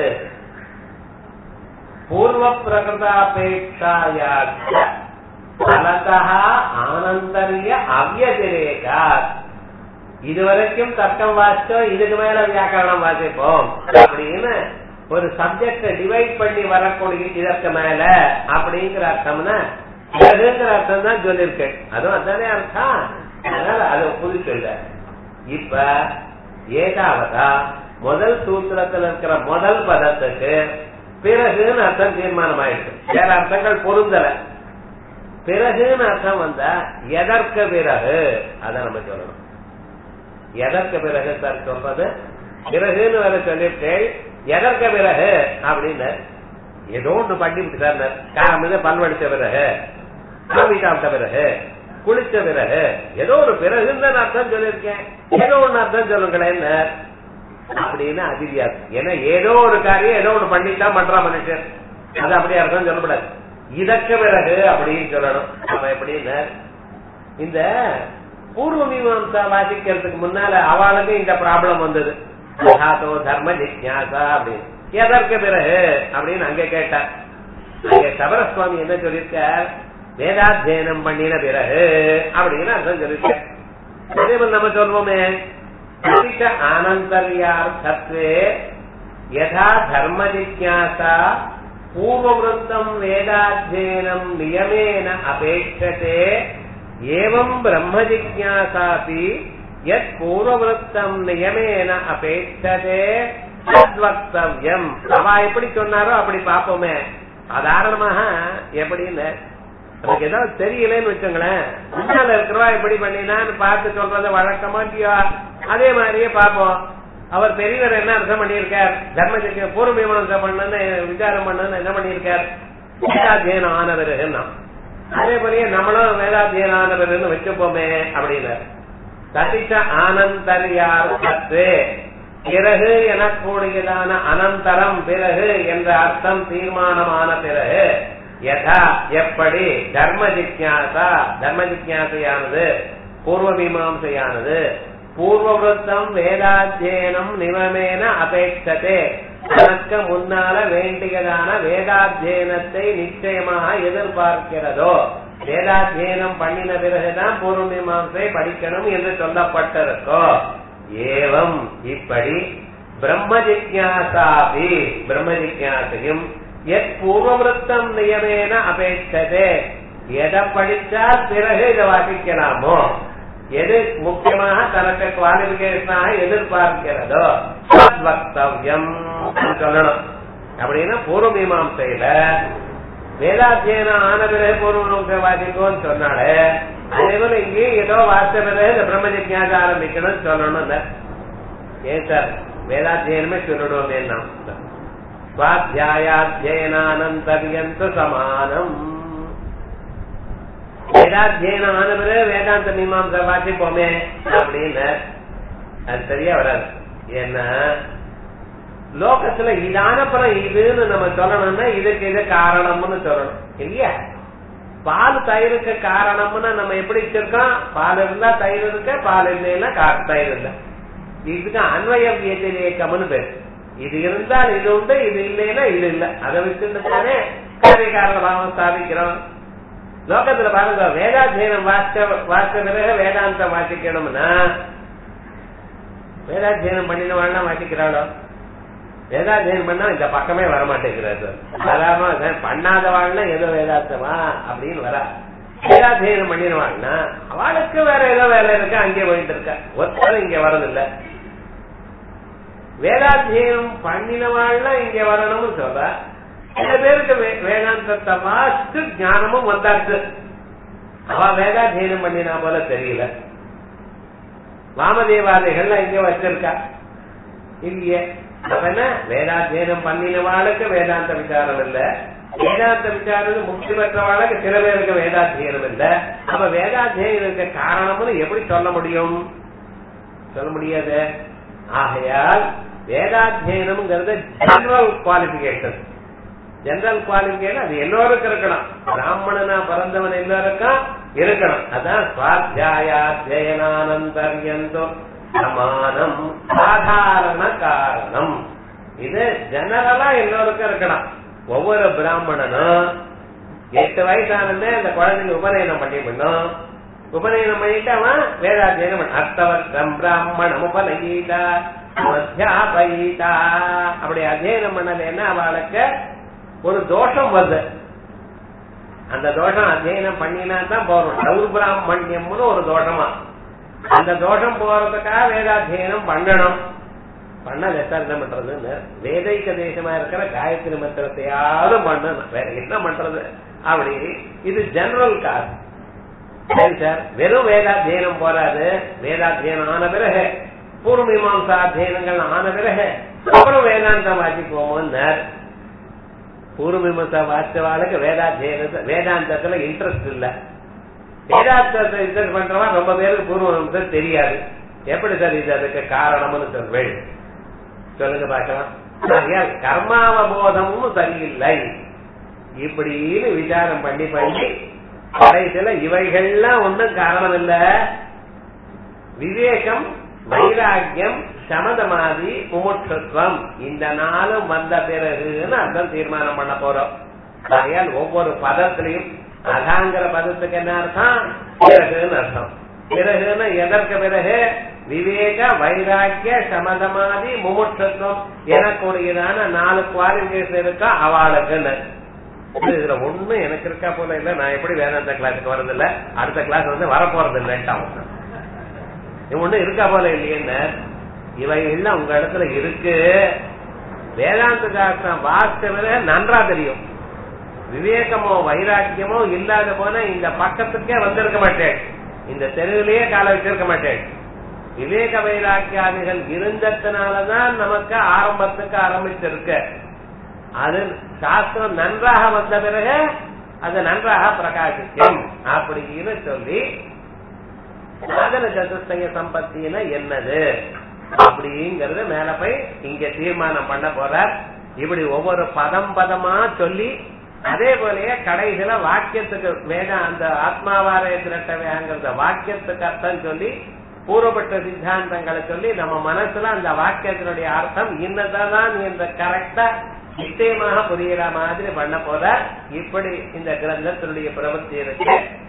பூர்வ பிரகிருதாபேட்சாயாச்ச பலதா ஆனந்தரிய அவ்யதிரேகா இதுவரைக்கும் தர்க்கம் வாசிச்சோம் இதுக்கு மேல வியாக்கரணம் வாசிப்போம் அப்படின்னு ஒரு சப்ஜெக்ட டிவைட் பண்ணி வரக்கூடிய இதற்கு மேல அப்படிங்கிற அர்த்தம்னா பிறகுங்கிற அர்த்தம் தான் சொல்லியிருக்கேன் அதுவும் அதானே அர்த்தம் அதனால அது புது சொல்ல இப்ப ஏகாவதா முதல் சூத்திரத்தில் இருக்கிற முதல் பதத்துக்கு பிறகுன்னு அர்த்தம் தீர்மானம் ஆயிடுச்சு வேற அர்த்தங்கள் பொருந்தல பிறகுன்னு அர்த்தம் வந்தா எதற்கு பிறகு அத நம்ம சொல்லணும் எதற்கு பிறகு சார் சொல்றது பிறகுன்னு வேற சொல்லிவிட்டேன் எதற்கு பிறகு அப்படின்னு ஏதோ ஒன்று பண்ணி விட்டுட்டார் காரணம் பல்வடிச்ச பிறகு காவி சாப்பிட்ட பிறகு குளிச்ச பிறகு ஏதோ ஒரு பிறகுன்னு அர்த்தம் சொல்லியிருக்கேன் ஏதோ ஒன்னு அர்த்தம் சொல்லுங்களேன் அப்படின்னு அதிரியாது ஏன்னா ஏதோ ஒரு காரியம் ஏதோ ஒண்ணு பண்ணித்தான் பண்றான் மனுஷன் அது அப்படியே அர்த்தம் சொல்லக்கூடாது இதற்கு பிறகு அப்படின்னு சொல்லணும் நம்ம எப்படின்னு இந்த பூர்வ மீமாசா வாசிக்கிறதுக்கு முன்னால அவளுக்கு இந்த ப்ராப்ளம் வந்தது தாத்தோ தர்ம ஜிக்யாசா அப்படின்னு எதற்கு பிறகு அப்படின்னு அங்க கேட்டார் அங்க சபரசுவாமி என்ன சொல்லியிருக்கார் வேதாத்தியனம் பண்ணின பிறகு அப்படின்னு அர்த்தம் சொல்லியிருக்கார் அதே மாதிரி நம்ம சொல்வோமே ஆனந்தர்யார்த்தத்வே யதா தர்ம ஜிக்யாசா பூர்வவருத்தம் வேதாத்தியனம் நியமேன அபேட்சதே ஏவம் பிரம்ம ஜிக்யாசாபி யத் பூர்வவருத்தம் நியமேன அபேட்சதே வக்தவ்யம் அவ எப்படி சொன்னாரோ அப்படி பாப்போமே சாதாரணமாக எப்படின்னு நமக்கு ஏதாவது தெரியலன்னு வச்சுங்களேன் முன்னால இருக்கிறவா எப்படி பண்ணினான்னு பார்த்து சொல்றது வழக்கமா இல்லையா அதே மாதிரியே பார்ப்போம் அவர் பெரியவர் என்ன அர்த்தம் பண்ணியிருக்கார் தர்ம பூர்வ மீமாசம் பண்ணு விசாரம் பண்ணு என்ன பண்ணியிருக்கார் வேதாத்தியனம் ஆனவர் அதே போலயே நம்மளும் வேதாத்தியனம் ஆனவர் வச்சுப்போமே அப்படின்னு சதிச்ச ஆனந்தரியார்த்தே பிறகு எனக்கூடியதான அனந்தரம் பிறகு என்ற அர்த்தம் தீர்மானமான பிறகு யதா எப்படி தர்ம ஜிக்யாசா தர்ம ஜிக்யாசையானது பூர்வ மீமாசையானது பூர்வவருத்தம் வேதாத்தியனம் நிவமேன அபேட்சதே தனக்கு முன்னால வேண்டியதான வேதாத்தியனத்தை நிச்சயமாக எதிர்பார்க்கிறதோ வேதாத்தியனம் பண்ணின பிறகுதான் பூர்வ மீமாசை படிக்கணும் என்று சொல்லப்பட்டிருக்கோ ஏவம் இப்படி பிரம்ம ஜிக்யாசாபி பிரம்ம ஜிக்யாசையும் எத் பூர்வவருத்தம் நியமேன அபேட்சதே எதை படித்தால் பிறகு இதை வாசிக்கலாமோ எது முக்கியமாக தனக்கு குவாலிபிகேஷனாக எதிர்பார்க்கிறதோ வக்தவ்யம் சொல்லணும் அப்படின்னா பூர்வ மீமாசையில வேதாத்தியனம் ஆன பிறகு பூர்வ மீமாசை வாசிக்கோன்னு சொன்னாலே அதே போல இங்கேயும் ஏதோ வாசித்த பிறகு இந்த பிரம்ம ஜிக்யாச ஆரம்பிக்கணும்னு சொல்லணும் ஏன் சார் வேதாத்தியனமே சொல்லிடுவோமே நாம் சுவாத்தியாயாத்தியனானந்தரியந்த சமானம் வேதாத்தியனம் ஆன பிறகு வேதாந்த மீமாசை வாசிப்போமே அப்படின்னு அது சரியா வராது ஏன்னா லோகத்துல இதானப்புறம் இதுன்னு நம்ம சொல்லணும்னா இதுக்கு இது காரணம்னு சொல்லணும் இல்லையா பால் தயிருக்கு காரணம்னு நம்ம எப்படி வச்சிருக்கோம் பால் இருந்தா தயிர் இருக்க பால் இல்லைன்னா தயிர் இல்ல இதுக்கு அன்வய வியதிரேக்கம்னு பேரு இது இருந்தால் இது உண்டு இது இல்லைன்னா இது இல்ல அதை வச்சுட்டு தானே காரியகாரண பாவம் ஸ்தாபிக்கிறோம் லோகத்துல பாருங்க வேதாத்தியனம் வாசிக்க வாசிக்க பிறகு வேதாந்தம் வாசிக்கணும்னா வேதாத்தியனம் பண்ணினவாள்னா வாசிக்கிறாளோ வேதாத்தியனம் பண்ணா இந்த பக்கமே வரமாட்டேங்கிறாரு சாதாரண பண்ணாதவாள்னா ஏதோ வேதாந்தமா அப்படின்னு வரா வேதாத்தியனம் பண்ணினவாள்னா அவளுக்கு வேற ஏதோ வேலை இருக்கா அங்கே போயிட்டு இருக்கா ஒருத்தரும் இங்க வரதில்ல வேதாத்தியனம் பண்ணினவாள்னா இங்க வரணும்னு சொல்ற சில பேருக்கு வேதாந்தத்தை வாசித்து ஞானமும் வந்தாச்சு அவ வேதாத்தியனம் பண்ணினா போல தெரியல வாமதேவாதைகள்லாம் இங்க வச்சிருக்கா இல்லையே என்ன வேதாத்தியனம் பண்ணினவாளுக்கு வேதாந்த விசாரம் இல்ல வேதாந்த விசாரம் முக்தி பெற்றவாளுக்கு சில பேருக்கு வேதாத்தியனம் இல்ல அப்ப வேதாத்தியனுக்கு காரணம்னு எப்படி சொல்ல முடியும் சொல்ல முடியாது ஆகையால் வேதாத்தியனம்ங்கிறது ஜெனரல் குவாலிபிகேஷன் ஜெனரல் குவாலிபிகேஷன் அது எல்லோருக்கும் இருக்கணும் பிராமணனா பிறந்தவன் எல்லோருக்கும் இருக்கணும் அதான் சுவாத்தியாயாத்தியனானந்தரியந்தோ சமானம் சாதாரண காரணம் இது ஜெனரலா எல்லோருக்கும் இருக்கணும் ஒவ்வொரு பிராமணனும் எட்டு வயசானே அந்த குழந்தைங்க உபநயனம் பண்ணி பண்ணும் உபநயனம் பண்ணிட்டு அவன் வேதாத்தியனம் பண்ண அர்த்தவர்த்தம் பிராமணம் உபநயீதா அத்தியாபயிதா அப்படி அத்தியனம் பண்ணலன்னா அவளுக்கு ஒரு தோஷம் வருது அந்த தோஷம் அத்தியனம் பண்ணினா தான் போறோம் சௌர்பிராமணியம்னு ஒரு தோஷமா அந்த தோஷம் போறதுக்காக வேதாத்தியனம் பண்ணணும் பண்ணல சார் என்ன பண்றதுன்னு வேதைக்க தேசமா இருக்கிற காயத்ரி மந்திரத்தையாவது பண்ணணும் வேற என்ன பண்றது அப்படி இது ஜெனரல் காசு சரி சார் வெறும் வேதாத்தியனம் போறாது வேதாத்தியனம் ஆன பிறகு பூர்வமீமாசா அத்தியனங்கள் ஆன பிறகு அப்புறம் வேதாந்தம் வாசிப்போம்னு பூர்வமீமாசா வாசிச்சவாளுக்கு வேதாத்தியனத்தை வேதாந்தத்துல இன்ட்ரெஸ்ட் இல்ல வேதாந்தத்தை இன்ட்ரெஸ்ட் பண்றவன் ரொம்ப பேருக்கு பூர்வமீமாசம் தெரியாது எப்படி சார் இது அதுக்கு காரணம்னு சொல்வேன் சொல்லுங்க பார்க்கலாம் கர்மாவபோதமும் சரியில்லை இப்படின்னு விசாரம் பண்ணி பண்ணி கடைசியில இவைகள்லாம் ஒண்ணும் காரணம் இல்ல விவேகம் வைராக்கியம் சமதமாதி முமுட்சத்துவம் இந்த நாளும் வந்த பிறகுன்னு அர்த்தம் தீர்மானம் பண்ண போறோம் ஆகையால் ஒவ்வொரு பதத்திலையும் அதாங்கிற பதத்துக்கு என்ன அர்த்தம் பிறகுன்னு அர்த்தம் பிறகுன்னு எதற்கு பிறகு விவேக வைராக்கிய சமதமாதி முமுட்சத்துவம் எனக்குரியதான நாலு குவாலிபிகேஷன் இருக்கா அவளுக்குன்னு இதுல ஒண்ணு எனக்கு இருக்கா போல இல்ல நான் எப்படி வேதாந்த கிளாஸுக்கு வரது இல்ல அடுத்த கிளாஸ் வந்து வரப்போறது இல்லைன்ட்டு ஒண்ணு இருக்கா போல இல்லையன்னு இவை எல்லாம் உங்க இடத்துல இருக்கு வேதாந்த சாஸ்திரம் வாசித்தவரை நன்றா தெரியும் விவேகமோ வைராக்கியமோ இல்லாத போன இந்த பக்கத்துக்கே வந்திருக்க மாட்டேன் இந்த தெருவிலேயே கால வச்சிருக்க மாட்டேன் விவேக வைராக்கியாதிகள் இருந்ததுனாலதான் நமக்கு ஆரம்பத்துக்கு ஆரம்பிச்சிருக்கு அது சாஸ்திரம் நன்றாக வந்த பிறகு அது நன்றாக பிரகாசிக்கும் அப்படின்னு சொல்லி சாதன சதுர்த்தய சம்பத்தின என்னது அப்படிங்கறது மேல போய் இங்க தீர்மானம் பண்ண போறார் இப்படி ஒவ்வொரு பதம் பதமா சொல்லி அதே போலயே கடைசியில வாக்கியத்துக்கு வேத அந்த ஆத்மாவாரே திரட்டவேங்கிறத வாக்கியத்துக்கு அர்த்தம் சொல்லி பூர்வப்பட்ட சித்தாந்தங்களை சொல்லி நம்ம மனசுல அந்த வாக்கியத்தினுடைய அர்த்தம் இன்னதான் என்ற கரெக்டா நிச்சயமாக புரியுற மாதிரி பண்ண போத இப்படி இந்த கிரந்தத்தினுடைய பிரவர்த்தி இருக்கு